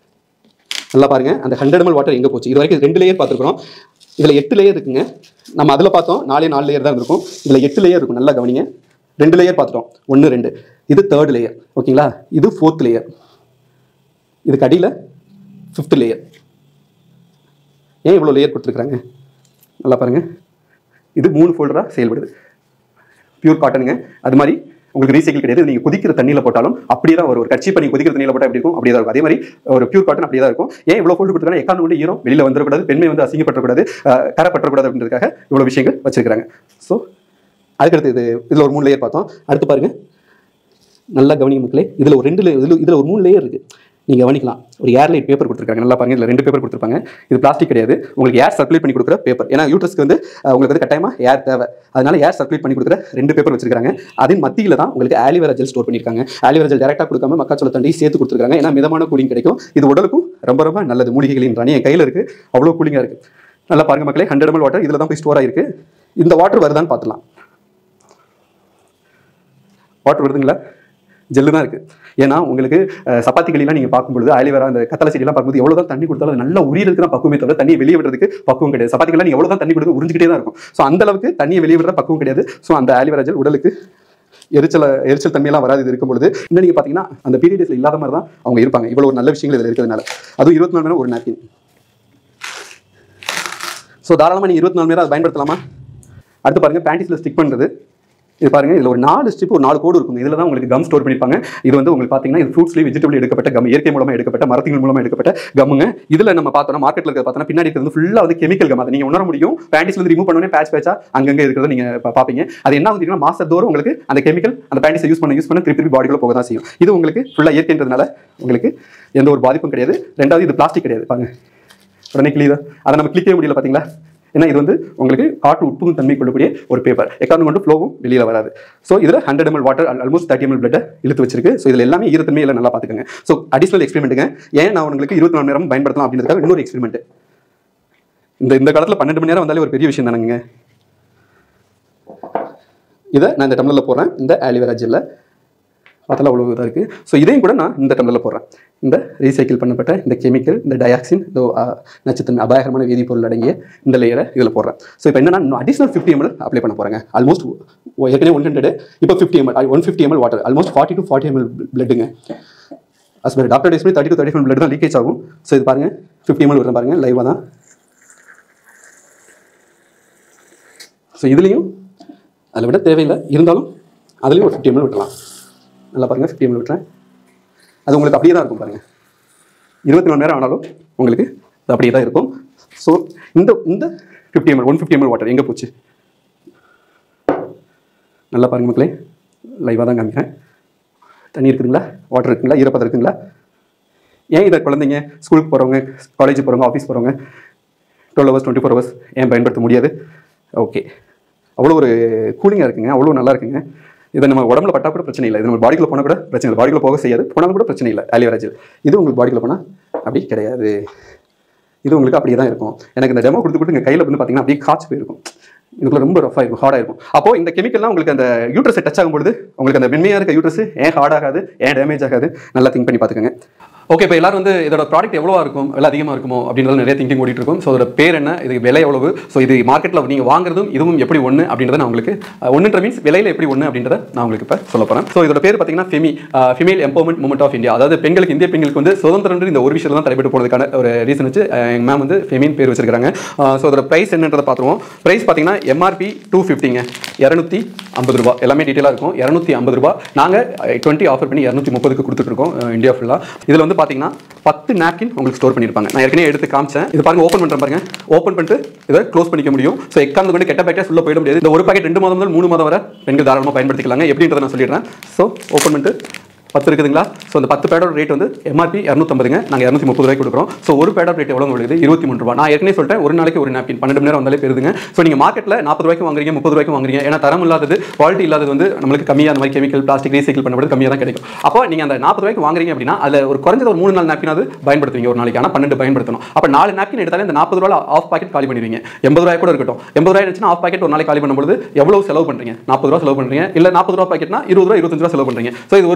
நல்லா பாருங்க அந்த ஹண்ட்ரட் எம்எல் வாட்டர் எங்கே போச்சு இது வரைக்கும் ரெண்டு லேயர் பார்த்துருக்குறோம் இதில் எட்டு லேயர் இருக்குங்க நம்ம அதில் பார்த்தோம் நாலே நாலு லேயர் தான் இருக்கும் இதில் எட்டு லேயர் இருக்கும் நல்லா கவனிங்க ரெண்டு லேயர் பார்த்துட்டோம் ஒன்று ரெண்டு இது தேர்ட் லேயர் ஓகேங்களா இது ஃபோர்த் லேயர் இதுக்கு அடியில் ஃபிஃப்த் லேயர் ஏன் இவ்வளோ லேயர் கொடுத்துருக்குறாங்க நல்லா பாருங்க இது மூணு ஃபோல்டராக செயல்படுது பியூர் காட்டனுங்க அது மாதிரி உங்களுக்கு ரீசைக்கிள் கிடையாது நீங்க கொதிக்கிற தண்ணியில போட்டாலும் அப்படியே தான் வரும் ஒரு கட்சி பண்ணி கொதிக்கிற தண்ணியில போட்டா எப்படி இருக்கும் அப்படியே தான் இருக்கும் அதே மாதிரி ஒரு பியூர் காட்டன் அப்படியே தான் இருக்கும் ஏன் இவ்வளவு ஃபோல்டு கொடுத்துருக்காங்க எக்காந்து வந்து ஈரம் வெளியில வந்துடக்கூடாது பெண்மை வந்து அசிங்கப்படக்கூடாது அஹ், கரைப்பற்றக்கூடாது அப்படின்றதுக்காக இவ்வளவு விஷயங்கள் வச்சிருக்காங்க ஸோ அதுக்கடுத்து இது இதுல ஒரு மூணு லேயர் பார்த்தோம் அடுத்து பாருங்க நல்லா கவனிங்க மக்களே இதுல ஒரு ரெண்டு இதுல இதுல ஒரு மூணு லேயர் இருக்கு நீங்க கவனிக்கலாம் ஒரு ஏர்லைட் பேப்பர் கொடுத்துருக்காங்க நல்லா பாருங்க இதுல ரெண்டு பேப்பர் கொடுத்துருப்பாங்க இது பிளாஸ்டிக் கிடையாது உங்களுக்கு ஏர் சர்க்குலேட் பண்ணி கொடுக்குற பேப்பர் ஏன்னா யூட்ரஸ்க்கு வந்து அஹ், உங்களுக்கு வந்து கட்டாயமா ஏர் தேவை அதனால ஏர் சர்க்குலேட் பண்ணி கொடுக்குற ரெண்டு பேப்பர் வச்சிருக்காங்க அதன் மத்தியில தான் உங்களுக்கு ஆலிவேரா ஜெல் ஸ்டோர் பண்ணிருக்காங்க ஆலிவேரா ஜெல் டேரக்டா கொடுக்காம மக்காச்சோள தண்டி சேர்த்து கொடுத்துருக்காங்க ஏன்னா மிதமான கூலிங் கிடைக்கும் இது உடலுக்கும் ரொம்ப ரொம்ப நல்லது மூலிகைகளின் ராணி என் கையில இருக்கு அவ்வளவு கூலிங்கா இருக்கு நல்லா பாருங்க மக்களே ஹண்ட்ரட் எம்எல் வாட்டர் இதுல தான் போய் ஸ்டோர் ஆயிருக்கு இந்த வாட்டர் வருதான்னு பார்த்துலாம் வாட்டர் வருதுங்களா ஜெல்லு தான் இருக்குது ஏன்னா உங்களுக்கு அஹ், சப்பாத்தி களிலாம் நீங்கள் பார்க்கும்பொழுது ஆலிவேரா அந்த கத்தலை செடியெல்லாம் பார்க்கும்போது எவ்வளோ தான் தண்ணி கொடுத்தாலும் அது நல்லா உரியறதுக்கு தான் பக்குவமே தவிர தண்ணியை வெளியே விடுறதுக்கு பக்குவம் கிடையாது சப்பாத்திக்கெல்லாம் நீங்கள் எவ்வளோ தான் தண்ணி கொடுத்து உறிஞ்சிக்கிட்டே தான் இருக்கும் ஸோ அந்த அளவுக்கு தண்ணியை வெளியே விடுற பக்குவம் கிடையாது ஸோ அந்த ஆலிவேரா ஜெல் உடலுக்கு எரிச்சல எரிச்சல் தன்மையெல்லாம் வராது இது இருக்கும் பொழுது இன்னும் நீங்கள் பார்த்தீங்கன்னா அந்த பீரியட்ஸில் இல்லாத மாதிரி தான் அவங்க இருப்பாங்க இவ்வளோ ஒரு நல்ல விஷயங்கள் இதில் இருக்கிறதுனால அதுவும் இருபத்தி நாலு மணி நேரம் ஒரு நாப்கின் ஸோ தாராளமாக நீங்கள் இருபத்தி நாலு மணி நேரம் அதை பயன்படுத்தலாமா அடுத்து பாருங்க பேண்டிஸில் ஸ்டிக் பண்ணுறது இது பாருங்க இதுல ஒரு நாலு ஸ்ட்ரிப் ஒரு நாலு கோடு இருக்கும் இதுல தான் உங்களுக்கு கம் ஸ்டோர் பண்ணிருப்பாங்க இது வந்து உங்களுக்கு பாத்தீங்கன்னா இது ஃப்ரூட்ஸ்லேயே வெஜிடபிள் எடுக்கப்பட்ட கம் இயற்கை மூலமா எடுக்கப்பட்ட மரத்தின் மூலமா எடுக்கப்பட்ட கம்முங்க இதுல நம்ம பார்த்தோம்னா மார்க்கெட்ல இருக்கிறத பார்த்தோம்னா பின்னாடி இருக்கிறது ஃபுல்லா வந்து கெமிக்கல் கம் அதை நீங்க உணர முடியும் பேண்டிஸ்ல இருந்து ரிமூவ் பண்ணோடனே பேட்ச் பேட்சா அங்கங்க இருக்கிறத நீங்க பா- பாப்பீங்க அது என்ன ஆகுதுன்னா மாசத்தோறும் உங்களுக்கு அந்த கெமிக்கல் அந்த பேண்டிஸை யூஸ் பண்ண யூஸ் பண்ண திருப்பி திருப்பி பாடிக்குள்ள போக தான் செய்யும் இது உங்களுக்கு ஃபுல்லா இயற்கைன்றதுனால உங்களுக்கு எந்த ஒரு பாதிப்பும் கிடையாது ரெண்டாவது இது பிளாஸ்டிக் கிடையாது பாருங்க உடனே கிளியதா அதை நம்ம கிளிக்கவே முடியல பாத்தீங்களா ஏன்னா இது வந்து உங்களுக்கு காற்று உட்புகும் தன்மை கொள்ளக்கூடிய ஒரு பேப்பர் எக்காரணம் கொண்டு ஃப்ளோவும் வெளியில வராது ஸோ இதில் hundred ML water almost thirty ml பிளட்டை இழுத்து வச்சிருக்கு ஸோ இதில் எல்லாமே ஈரத்தன்மை எல்லாம் நல்லா பார்த்துக்கங்க ஸோ அடிஷனல் எக்ஸ்பெரிமெண்ட்டுங்க ஏன் நான் உங்களுக்கு இருபத்தி நாலு நேரம் பயன்படுத்தலாம் அப்படின்றதுக்காக இன்னொரு எக்ஸ்பெரிமெண்ட் இந்த இந்த காலத்தில் பன்னெண்டு மணி நேரம் வந்தாலே ஒரு பெரிய விஷயம் தானேங்க இதை நான் இந்த டம்ளரில் போடுறேன் இந்த ஆலிவேரா ஜெல்லை பார்த்தாலும் அவ்வளோ இதாக இருக்குது ஸோ இதையும் கூட நான் இந்த டம்ளரில் போடுறேன் இந்த ரீசைக்கிள் பண்ணப்பட்ட இந்த கெமிக்கல் இந்த டயாக்சின் இந்த ஆ, நச்சுத்தன்மை அபாயகரமான வேதிப்பொருள் அடங்கிய இந்த லேயரை இதில் போடுறேன் ஸோ இப்போ என்னன்னா இன்னும் அடிஷனல் ஃபிஃப்டி எம்எல் அப்ளை பண்ண போகிறேங்க ஆல்மோஸ்ட் ஏற்கனவே ஒன் ஹண்ட்ரட் இப்போ fifty ml one fifty ml water almost forty to forty ml பிளட்டுங்க அஸ் பர் டாக்டர் டேஸ்மே thirty to thirty ML blood தான் லீக்கேஜ் ஆகும் ஸோ இது பாருங்க ஃபிஃப்டி எம்எல் வருது பாருங்க லைவாக தான் ஸோ இதுலேயும் அதில் விட தேவையில்லை இருந்தாலும் அதுலேயும் ஒரு ஃபிஃப்டி எம்எல் விட்டலாம் நல்லா பாருங்கள் ஃபிஃப்டி எம்எல் விட்டுறேன் அது உங்களுக்கு அப்படியே தான் இருக்கும் பாருங்கள் இருபத்தி நாலு நேரம் ஆனாலும் உங்களுக்கு அது அப்படியே தான் இருக்கும் ஸோ இந்த இந்த fifty ml one fifty ml water எங்கே போச்சு நல்லா பாருங்க மக்களே லைவாக தான் காமிக்கிறேன் தண்ணி இருக்குதுங்களா வாட்டர் இருக்குங்களா ஈரப்பதம் இருக்குங்களா ஏன் இதை குழந்தைங்க ஸ்கூலுக்கு போகிறவங்க காலேஜ் போகிறவங்க ஆஃபீஸ் போகிறவங்க twelve hours twenty four hours ஏன் பயன்படுத்த முடியாது ஓகே அவ்வளோ ஒரு கூலிங்காக இருக்குங்க அவ்வளோ நல்லா இருக்குங்க இதை நம்ம உடம்புல பட்டா கூட பிரச்சனை இல்லை இது நம்ம பாடிக்குள்ள போனால் கூட பிரச்சனை இல்லை பாடிக்குள்ள போக செய்யாது போனாலும் கூட பிரச்சனை இல்லை ஆலிவராஜில் இது உங்களுக்கு பாடிக்குள்ள போனால் அப்படி கிடையாது இது உங்களுக்கு அப்படியே தான் இருக்கும் எனக்கு இந்த டெமோ கொடுத்து கொடுத்து எங்கள் கையில் வந்து பார்த்தீங்கன்னா அப்படியே காய்ச்சி போயிருக்கும் இதுக்குள்ள ரொம்ப ரஃபாக இருக்கும் ஹார்டாக இருக்கும் அப்போ இந்த கெமிக்கல்லாம் உங்களுக்கு அந்த யூட்ரஸை டச் ஆகும்பொழுது உங்களுக்கு அந்த மென்மையாக இருக்க யூட்ரஸ் ஏன் ஹார்ட் ஆகாது ஏன் டேமேஜ் ஆகாது நல்லா திங்க் பண்ணி பார்த்துக்கோங்க ஓகே இப்போ எல்லாரும் வந்து இதோட ப்ராடக்ட் எவ்வளோ இருக்கும் விலை அதிகமாக இருக்குமோ அப்படின்றது நிறைய திங்கிங் ஓடிட்டு இருக்கும் ஸோ அதோட பேர் என்ன இதுக்கு விலை எவ்வளவு ஸோ இது மார்க்கெட்டில் நீங்கள் வாங்குறதும் இதுவும் எப்படி ஒன்று அப்படின்றத நான் உங்களுக்கு ஒன்றுன்ற மீன்ஸ் விலையில் எப்படி ஒன்று அப்படின்றத நான் உங்களுக்கு இப்போ சொல்ல போகிறேன் ஸோ இதோட பேர் பார்த்தீங்கன்னா ஃபெமி female empowerment movement of India அதாவது பெண்களுக்கு இந்திய பெண்களுக்கு வந்து சுதந்திரம் இந்த ஒரு விஷயத்தில் தான் தடைபட்டு போனதுக்கான ஒரு ரீசன் வச்சு எங்கள் மேம் வந்து ஃபெமின் பேர் வச்சிருக்காங்க ஸோ அதோட ப்ரைஸ் என்னன்றதை பார்த்துருவோம் ப்ரைஸ் பார்த்தீங்கன்னா எம்ஆர்பி டூ ஃபிஃப்டிங்க இரநூத்தி ஐம்பது ரூபா எல்லாமே டீட்டெயிலாக இருக்கும் இரநூத்தி ஐம்பது ரூபா நாங்கள் டுவெண்ட்டி ஆஃபர் பண்ணி இரநூத்தி முப்பதுக்கு கொடுத்துட்ருக்கோம் இந்தியா ஃபுல்லாக இதில் வந்து பார்த்தீங்கன்னா பத்து நாப்கின் உங்களுக்கு ஸ்டோர் பண்ணியிருப்பாங்க நான் ஏற்கனவே எடுத்து காமிச்சேன் இது பாருங்க ஓப்பன் பண்ணுறேன் பாருங்க ஓப்பன் பண்ணிட்டு இதை க்ளோஸ் பண்ணிக்க முடியும் ஸோ எக்காந்து கொண்டு கெட்ட பேக்கெட் உள்ள போயிட முடியாது இந்த ஒரு பாக்கெட் ரெண்டு மாதம் முதல் மூணு மாதம் வரை பெண்கள் தாராளமாக பயன்படுத்திக்கலாங்க எப்படின்றத நான் சொல்லிடுறேன் ஸோ ஓப்பன் பண்ணிட்டு பத்து இருக்குதுங்களா ஸோ அந்த பத்து பேடோட ரேட் வந்து எம்ஆர்பி இரநூத்தம்பதுங்க நாங்கள் இரநூத்தி முப்பது ரூபாய்க்கு கொடுக்குறோம் ஸோ ஒரு பேடோட ரேட் எவ்வளோ உங்களுக்கு இருபத்தி மூணு ரூபா நான் ஏற்கனவே சொல்லிட்டேன் ஒரு நாளைக்கு ஒரு நாப்கின் பன்னெண்டு மணி நேரம் வந்தாலே பெருதுங்க ஸோ நீங்கள் மார்க்கெட்டில் நாற்பது ரூபாய்க்கு வாங்குறீங்க முப்பது ரூபாய்க்கு வாங்குறீங்க ஏன்னா தரம் இல்லாதது குவாலிட்டி இல்லாதது வந்து நம்மளுக்கு கம்மியாக அந்த மாதிரி கெமிக்கல் பிளாஸ்டிக் ரீசைக்கிள் பண்ணப்படுறது கம்மியாக தான் கிடைக்கும் அப்போ நீங்கள் அந்த நாற்பது ரூபாய்க்கு வாங்குறீங்க அப்படின்னா அதில் ஒரு குறைஞ்சது ஒரு மூணு நாள் நாப்கினாவது பயன்படுத்துவீங்க ஒரு நாளைக்கு ஆனால் பன்னெண்டு பயன்படுத்தணும் அப்போ நாலு நாப்கின் எடுத்தாலே இந்த நாற்பது ரூபாய் ஆஃப் பாக்கெட் காலி பண்ணிடுவீங்க எண்பது ரூபாய் கூட இருக்கட்டும் எண்பது ரூபாய் இருந்துச்சுன்னா ஆஃப் பாக்கெட் ஒரு நாளைக்கு காலி பண்ணும்போது எவ்வளவு செலவு பண்ணுறீங்க நாற்பது ரூபா செலவு பண்ணுறீங்க இல்லை நாற்பது ரூபா பாக்கெட்னா இருபது ரூபா இருபத்தஞ்சு ரூபா செலவு பண்ணுறீங்க ஸோ இது ஒரு பேட ரேட்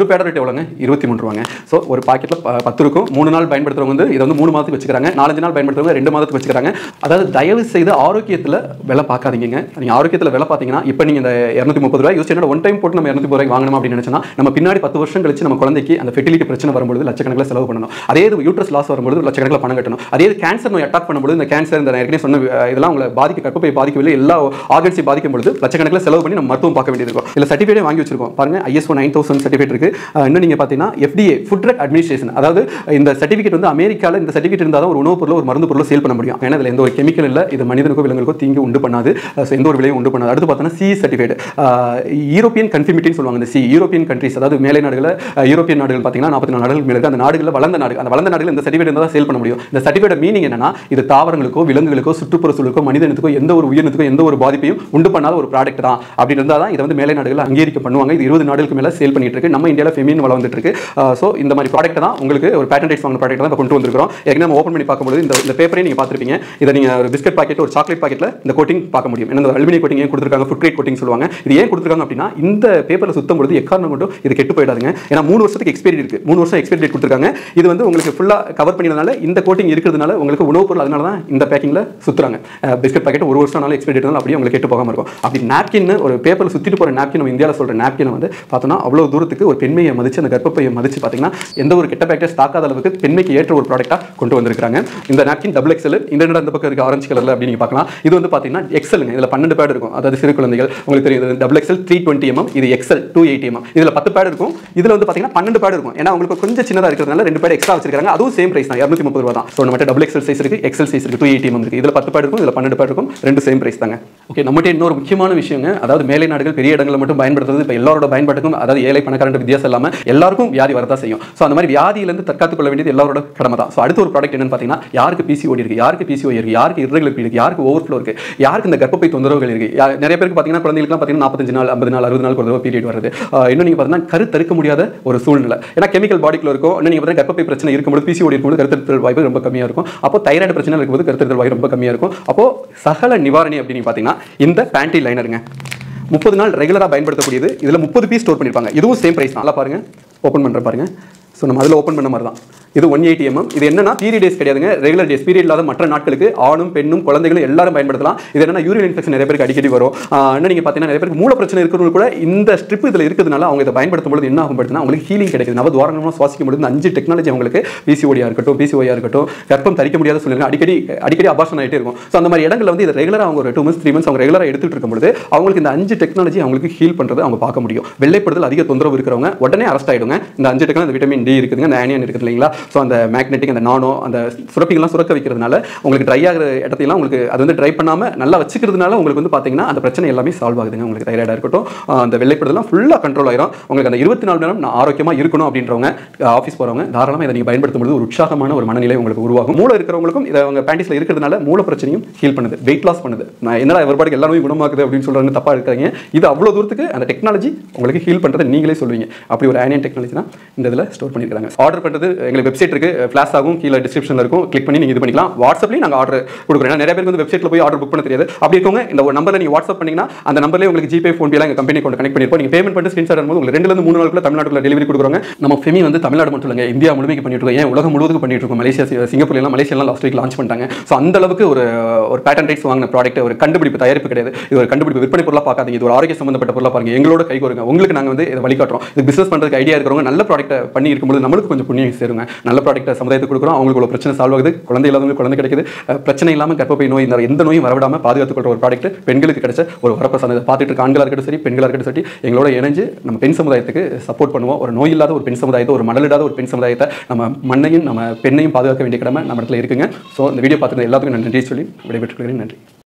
எவ்வளோங்க இருபத்தி மூணு ரூபாங்க ஸோ ஒரு பாக்கெட்டில் பத்து இருக்கும் மூணு நாள் பயன்படுத்துறவங்க வந்து இதை வந்து மூணு மாதத்துக்கு வச்சுக்கிறாங்க நாலஞ்சு நாள் பயன்படுத்துறவங்க ரெண்டு மாதத்துக்கு வச்சுக்கிறாங்க அதாவது தயவு செய்து ஆரோக்கியத்தில் விலை பார்க்காதீங்க நீங்கள் ஆரோக்கியத்தில் விலை பார்த்தீங்கன்னா இப்போ நீங்கள் இந்த இரநூத்தி முப்பது ரூபாய் யூஸ் என்னோட ஒன் டைம் போட்டு நம்ம இரநூத்தி ரூபாய்க்கு வாங்கணும் அப்படின்னு நினச்சோன்னா நம்ம பின்னாடி பத்து வருஷம் கழிச்சு நம்ம குழந்தைக்கு அந்த ஃபெர்டிலிட்டி பிரச்சனை வரும்போது லட்சக்கணக்கில் செலவு பண்ணணும் அதே இது யூட்ரஸ் லாஸ் வரும்போது லட்சக்கணக்கில் பணம் கட்டணும் அதே இது கேன்சர் நோய் அட்டாக் பண்ணும்போது இந்த கேன்சர் இந்த நான் ஏற்கனவே சொன்ன அஹ், இதெல்லாம் உங்களை பாதிக்க கற்பப்பை பாதிக்கவில்லை எல்லா ஆர்கன்ஸையும் பாதிக்கும் பொழுது லட்சக்கணக்கில் செலவு பண்ணி நம்ம மருத்துவம் பார்க்க வேண்டியது இருக்கும் இல்லை சர்டிஃபிகேட் வாங்கி வச்சிருக்கோம் பாருங்க ஐஎஸ்ஓ நைன் தௌசண்ட் சர்டிஃபிகேட் இருக்கு அஹ், இன்னும் நீங்கள் பார்த்தீங்கன்னா எஃப்டிஏ ஃபுட் ட்ரக் அட்மினிஸ்ட்ரேஷன் அதாவது இந்த சர்டிஃபிகேட் வந்து அமெரிக்காவில் இந்த சர்டிஃபிகேட் இருந்தால் தான் ஒரு உணவுப் பொருளோ ஒரு மருந்து பொருளோ சேல் பண்ண முடியும் ஏன்னா இதில் எந்த ஒரு கெமிக்கல் இல்லை இது மனிதனுக்கோ விலங்குகளுக்கோ தீங்கு உண்டு பண்ணாது அஹ், so எந்த ஒரு விலையும் உண்டு பண்ணாது அடுத்து பார்த்தோன்னா சி சர்டிஃபிகேட் யூரோப்பியன் கன்ஃபிமிட்டின்னு சொல்லுவாங்க இந்த சி யூரோப்பியன் கண்ட்ரிஸ் அதாவது மேலை நாடுகளில் அஹ், யூரோப்பியன் நாடுகள் பார்த்தீங்கன்னா நாற்பத்தி நாலு நாடுகள் மேலே இருக்கு அந்த நாடுகளில் வளர்ந்த நாடு அந்த வளர்ந்த நாடுகள் இந்த சர்டிஃபிகேட் இருந்தால் சேல் பண்ண முடியும் இந்த சர்டிஃபிகேட் மீனிங் என்னன்னா இது தாவரங்களுக்கோ விலங்குகளுக்கோ சுற்றுப்புற சூழலுக்கோ மனிதனுக்கோ எந்த ஒரு உயிரினத்துக்கோ எந்த ஒரு பாதிப்பையும் உண்டு பண்ணாத ஒரு ப்ராடக்ட் தான் அப்படி இருந்தால் தான் இதை வந்து மேலை நாடுகள் அங்கீகரிக்க பண்ணுவாங்க இது இருபது நாடுகளுக்கு மேலே சேல் பண்ணிட்டு இருக்கு நம்ம இந்தியாவில் ஃபெமின் வள வந்துட்டு இருக்கு ஸோ இந்த மாதிரி ப்ராடக்ட் தான் உங்களுக்கு ஒரு பேட்டன் ரைட்ஸ் வாங்கின ப்ராடக்ட் தான் இப்போ கொண்டு வந்திருக்கிறோம் ஏற்கனவே நம்ம ஓப்பன் பண்ணி பார்க்கும்போது இந்த இந்த பேப்பரே நீங்கள் பார்த்துருப்பீங்க இதை நீங்கள் ஒரு பிஸ்கட் பாக்கெட் ஒரு சாக்லேட் பாக்கெட்டில் இந்த கோட்டிங் பார்க்க முடியும் ஏன்னா இந்த அலுமினிய கோட்டிங் ஏன் கொடுத்துருக்காங்க ஃபுட் கிரேட் கோட்டிங் சொல்லுவாங்க இது ஏன் கொடுத்துருக்காங்க அப்படின்னா இந்த பேப்பரில் சுத்தம் பொழுது எக்காரணம் கொண்டும் இது கெட்டு போயிடாதுங்க ஏன்னா மூணு வருஷத்துக்கு எக்ஸ்பைரி இருக்கு மூணு வருஷம் எக்ஸ்பைரி டேட் கொடுத்துருக்காங்க இது வந்து உங்களுக்கு ஃபுல்லாக கவர் பண்ணினதுனால இந்த கோட்டிங் இருக்கிறதுனால உங்களுக்கு உணவுப் பொருள் அதனால தான் இந்த பேக்கிங்கில் சுற்றுறாங்க பிஸ்கட் பாக்கெட் ஒரு வருஷம் நாள் எக்ஸ்பைரி டேட்னால அப்படியே உங்களுக்கு கெட்டு போகாமல் இருக்கும் அப்படி நாப்கின் ஒரு பேப்பரில் சுற்றிட்டு போகிற நாப்கின் நம்ம இந்தியாவில் சொல்கிற நாப்கினை வந்து பார்த்தோன்னா அவ்வளோ தூரத்துக்கு ஒரு பெண்மையை மதிச்சு அந்த கர்ப்பப்பையை மதிச்சு பார்த்தீங்கன்னா எந்த ஒரு கெட்ட பேக்டர்ஸ் தாக்காத அளவுக்கு பெண்மைக்கு ஏற்ற ஒரு ப்ராடக்ட்டாக கொண்டு வந்திருக்காங்க இந்த நாப்கின் டபுள் எக்ஸல் இந்த என்னடா இந்த பக்கம் இருக்க ஆரஞ்சு கலரில் அப்படின்னு நீங்க பார்க்கலாம் இது வந்து பார்த்தீங்கன்னா எக்ஸலுங்க இதில் பன்னெண்டு பேட் இருக்கும் அதாவது சிறு குழந்தைகள் உங்களுக்கு தெரியும் இது double XL three twenty mm இது எக்ஸல் டூ எயிட்டி எம்எம் இதில் பத்து பேட் இருக்கும் இதில் வந்து பார்த்தீங்கன்னா பன்னெண்டு பேட் இருக்கும் ஏன்னா உங்களுக்கு கொஞ்சம் சின்னதாக இருக்கிறதுனால ரெண்டு பேட் எக்ஸ்ட்ரா வச்சிருக்காங்க அதுவும் சேம் பிரைஸ் தான் இரநூத்தி முப்பது ரூபா தான் ஸோ நம்ம டபுள் எக்ஸல் சைஸ் இருக்கு எக்ஸல் சைஸ் இருக்கு டூ எயிட்டி எம்எம் இருக்கு இதில் பத்து பேட் இருக்கும் இதில் பன்னெண்டு பேட் இருக்கும் ரெண்டு சேம் பிரைஸ் தாங்க ஓகே நம்மகிட்ட இன்னொரு முக்கியமான விஷயங்க அதாவது மேலை நாடுகள் பெரிய இடங்களில் மட்டும் பயன்படுத்துறது இப்போ எல்லாரோட பயன்பாட்டுக்கும் அதாவது ஏழை பணக்காரன் வித்தியாசம் இல்லாமல் எல்லாருக்கும் வியாதி வரதான் செய்யும் ஸோ அந்த மாதிரி வியாதியிலேருந்து தற்காத்துக் கொள்ள வேண்டியது எல்லாரோட கடமை தான் ஸோ அடுத்த ஒரு ப்ராடக்ட் என்னன்னு பார்த்தீங்கன்னா யாருக்கு பிசிஓடி இருக்கு யாருக்கு பிசிஓ இருக்கு யாருக்கு irregularity இருக்கு யாருக்கு ஓவர்ஃப்ளோ இருக்கு யாருக்கு இந்த கர்ப்பப்பை தொந்தரவுகள் இருக்கு யா- நிறைய பேருக்கு பார்த்தீங்கன்னா குழந்தைகளுக்கு பார்த்தீங்கன்னா நாற்பத்தஞ்சு நாள் ஐம்பது நாள் அறுபது நாள் ஒரு தடவை பீரியட் வருது ஆஹ் இன்னும் நீங்கள் பார்த்தீங்கன்னா கரு தடுக்க முடியாத ஒரு சூழ்நிலை ஏன்னா கெமிக்கல் பாடிக்குள்ள இருக்கும் இன்னும் நீங்கள் பார்த்தீங்கன்னா கர்ப்பப்பை பிரச்சனை இருக்கும்போது பிசிஓடி இருக்கும்போது கருத்தரித்தல் வாய்ப்பு ரொம்ப கம்மியாக இருக்கும் அப்போ தைராய்டு பிரச்சனை இருக்கும்போது கருத்தரித்தல் வாய்ப்பு ரொம்ப கம்மியாக இருக்கும் அப்போ சகல நிவாரணி அப்படின்னு பார்த்தீங்கன்னா இந்த பேண்டி லைனருங்க முப்பது நாள் ரெகுலராக பயன்படுத்தக்கூடியது இதில் முப்பது பீஸ் ஸ்டோர் பண்ணியிருப்பாங்க இதுவும் சேம் பிரைஸ் தான் நல்லா பாருங்க ஓப்பன் பண்ணுற பாருங்க ஸோ நம்ம அதில் ஓப்பன் பண்ண மாதிரி தான் இது ஒன் எயிட்டி எம்எம் இது என்னன்னா பீரியட் டேஸ் கிடையாதுங்க ரெகுலர் டேஸ் பீரியட் இல்லாத மற்ற நாட்களுக்கு ஆணும் பெண்ணும் குழந்தைகளும் எல்லாரும் பயன்படுத்தலாம் இது என்னன்னா யூரின் இன்ஃபெக்ஷன் நிறைய பேருக்கு அடிக்கடி வரும் ஆஹ் இன்னும் நீங்கள் பார்த்தீங்கன்னா நிறைய பேருக்கு மூல பிரச்சனை இருக்கிறவங்க கூட இந்த ஸ்ட்ரிப் இதில் இருக்கிறதுனால அவங்க இதை பயன்படுத்தும் பொழுது என்ன ஆகும் பார்த்தீங்கன்னா அவங்களுக்கு ஹீலிங் கிடைக்குது நவ துவாரங்கமாக சுவாசிக்கும் பொழுது இந்த அஞ்சு டெக்னாலஜி அவங்களுக்கு பிசிஓடியாக இருக்கட்டும் பிசிஓயா இருக்கட்டும் கர்ப்பம் தரிக்க முடியாத சூழ்நிலை அடிக்கடி அடிக்கடி அபாஷன் ஆகிட்டே இருக்கும் ஸோ அந்த மாதிரி இடங்கள்ல வந்து இது ரெகுலராக அவங்க ஒரு டூ மந்த்ஸ் த்ரீ மந்த்ஸ் அவங்க ரெகுலராக எடுத்துட்டு இருக்கும் பொழுது அவங்களுக்கு இந்த அஞ்சு டெக்னாலஜி அவங்களுக்கு ஹீல் பண்ணுறது அவங்க பார்க்க முடியும் வெள்ளைப்படுதல் அதிக தொந்தரவு இருக்கிறவங்க உடனே அரெஸ்ட் ஆயிடுங்க இந்த அஞ்சு டெக்னாலஜி இந்த விட்டமின் டி இருக்குதுங்க இந்த ஆனியன் இருக்குது இல்லைங்களா ஸோ அந்த மேக்னெட்டிக் அந்த நானோ அந்த சுரப்பிகள்லாம் சுரக்க வைக்கிறதுனால உங்களுக்கு ட்ரை ஆகிற இடத்தையெல்லாம் உங்களுக்கு அது வந்து ட்ரை பண்ணாமல் நல்லா வச்சுக்கிறதுனால உங்களுக்கு வந்து பார்த்தீங்கன்னா அந்த பிரச்சனை எல்லாமே சால்வ் ஆகுதுங்க உங்களுக்கு தைராய்டாக இருக்கட்டும் ஆஹ் அந்த வெள்ளைப்படுதலாம் ஃபுல்லாக கண்ட்ரோல் ஆயிரும் உங்களுக்கு அந்த இருபத்தி நாலு நேரம் நான் ஆரோக்கியமாக இருக்கணும் அப்படின்றவங்க ஆஃபீஸ் போகிறவங்க தாராளமாக இதை நீங்கள் பயன்படுத்தும் பொழுது ஒரு உற்சாகமான ஒரு மனநிலை உங்களுக்கு உருவாகும் மூளை இருக்கிறவங்களுக்கும் இதை அவங்க பேண்டிஸில் இருக்கிறதுனால மூல பிரச்சனையும் ஹீல் பண்ணுது வெயிட் லாஸ் பண்ணுது நான் என்னடா everybody எல்லாமே குணமாக்குது அப்படின்னு சொல்கிறாங்க தப்பாக இருக்காங்க இது அவ்வளோ தூரத்துக்கு அந்த டெக்னாலஜி உங்களுக்கு ஹீல் பண்ணுறதை நீங்களே சொல்லுவீங்க அப்படி ஒரு ஆனியன் டெக்னாலஜி தான் இந்த இதில் ஸ்டோர் பண்ணியிருக்காங்க ஆர்டர் பண்ணுறது எங்களுக்கு வெப்சைட் இருக்கு ஃபிளாஷ் ஆகும் கீழே டிஸ்கிரிப்ஷனில் இருக்கும் கிளிக் பண்ணி நீங்கள் இது பண்ணிக்கலாம் வாட்ஸ்அப்லேயும் நாங்கள் ஆர்டர் கொடுக்குறோம் ஏன்னா நிறைய பேருக்கு வந்து வெப்சைட்டில் போய் ஆர்டர் புக் பண்ண தெரியாது அப்படி இருக்கவங்க இந்த ஒரு நம்பரில் நீங்கள் வாட்ஸ்அப் பண்ணீங்கன்னா அந்த நம்பர்லேயே உங்களுக்கு ஜிபே ஃபோன் பேலாம் எங்கள் கம்பெனி கொண்டு கனெக்ட் பண்ணிருப்போம் நீங்கள் பேமெண்ட் பண்ணி ஸ்கிரீன்ஷாட் வரும்போது உங்களுக்கு ரெண்டுலேருந்து மூணு நாளுக்குள்ள தமிழ்நாட்டுல டெலிவரி கொடுக்குறாங்க நம்ம ஃபெமி வந்து தமிழ்நாடு மட்டும் இல்லைங்க இந்தியா முழுமைக்கு பண்ணிட்டு இருக்கோம் ஏன் உலகம் முழுவதும் பண்ணிட்டு இருக்கோம் மலேசியா சி- சிங்கப்பூர்ல எல்லாம் மலேசியாலாம் லாஸ்ட் வீக் லான்ச் பண்ணிட்டாங்க ஸோ அந்த அளவுக்கு ஒரு ஒரு பேட்டன் ரைட்ஸ் வாங்கின ப்ராடக்ட் ஒரு கண்டுபிடிப்பு தயாரிப்பு கிடையாது இது ஒரு கண்டுபிடிப்பு விற்பனை பொருளாக பார்க்காதீங்க இது ஒரு ஆரோக்கிய சம்பந்தப்பட்ட பொருளாக பாருங்க எங்களோட கை கோருங்க உங்களுக்கு நாங்கள் வந்து இதை வழிகாட்டுறோம் இது பிசினஸ் பண்ணுறதுக்கு ஐடியா இருக்கிறவங்க நல்ல ப்ராடக்ட்டை பண்ணி இருக்கும்போது நம்மளுக்கு கொஞ்சம் புண்ணியம் சேருங்க நல்ல ப்ராடக்ட்டை சமுதாயத்துக்கு கொடுக்குறோம் அவங்களுக்கு ஒரு பிரச்சனை சால்வ் ஆகுது குழந்தை இல்லாதவங்களுக்கு குழந்தை கிடைக்குது அஹ் பிரச்சனை இல்லாமல் கர்ப்பப்பை நோய் இந்த எந்த நோயும் வரவிடாமல் பாதுகாத்துக் கொள்ற ஒரு ப்ராடக்ட் பெண்களுக்கு கிடைச்ச ஒரு வரப்பிரசாதம் இதை பார்த்துட்டு இருக்க ஆண்களாக இருக்கட்டும் சரி பெண்களாக இருக்கட்டும் சரி எங்களோட இணைஞ்சு நம்ம பெண் சமுதாயத்துக்கு சப்போர்ட் பண்ணுவோம் ஒரு நோய் இல்லாத ஒரு பெண் சமுதாயத்தை ஒரு மணல் இல்லாத ஒரு பெண் சமுதாயத்தை நம்ம மண்ணையும் நம்ம பெண்ணையும் பாதுகாக்க வேண்டிய கடமை நம்ம இடத்துல இருக்குங்க ஸோ இந்த வீடியோ பார்த்துருந்த எல்லாத்துக்கும் நன்றி சொல்லி விடைபெற்றுக் கொள்கிறேன் நன்றி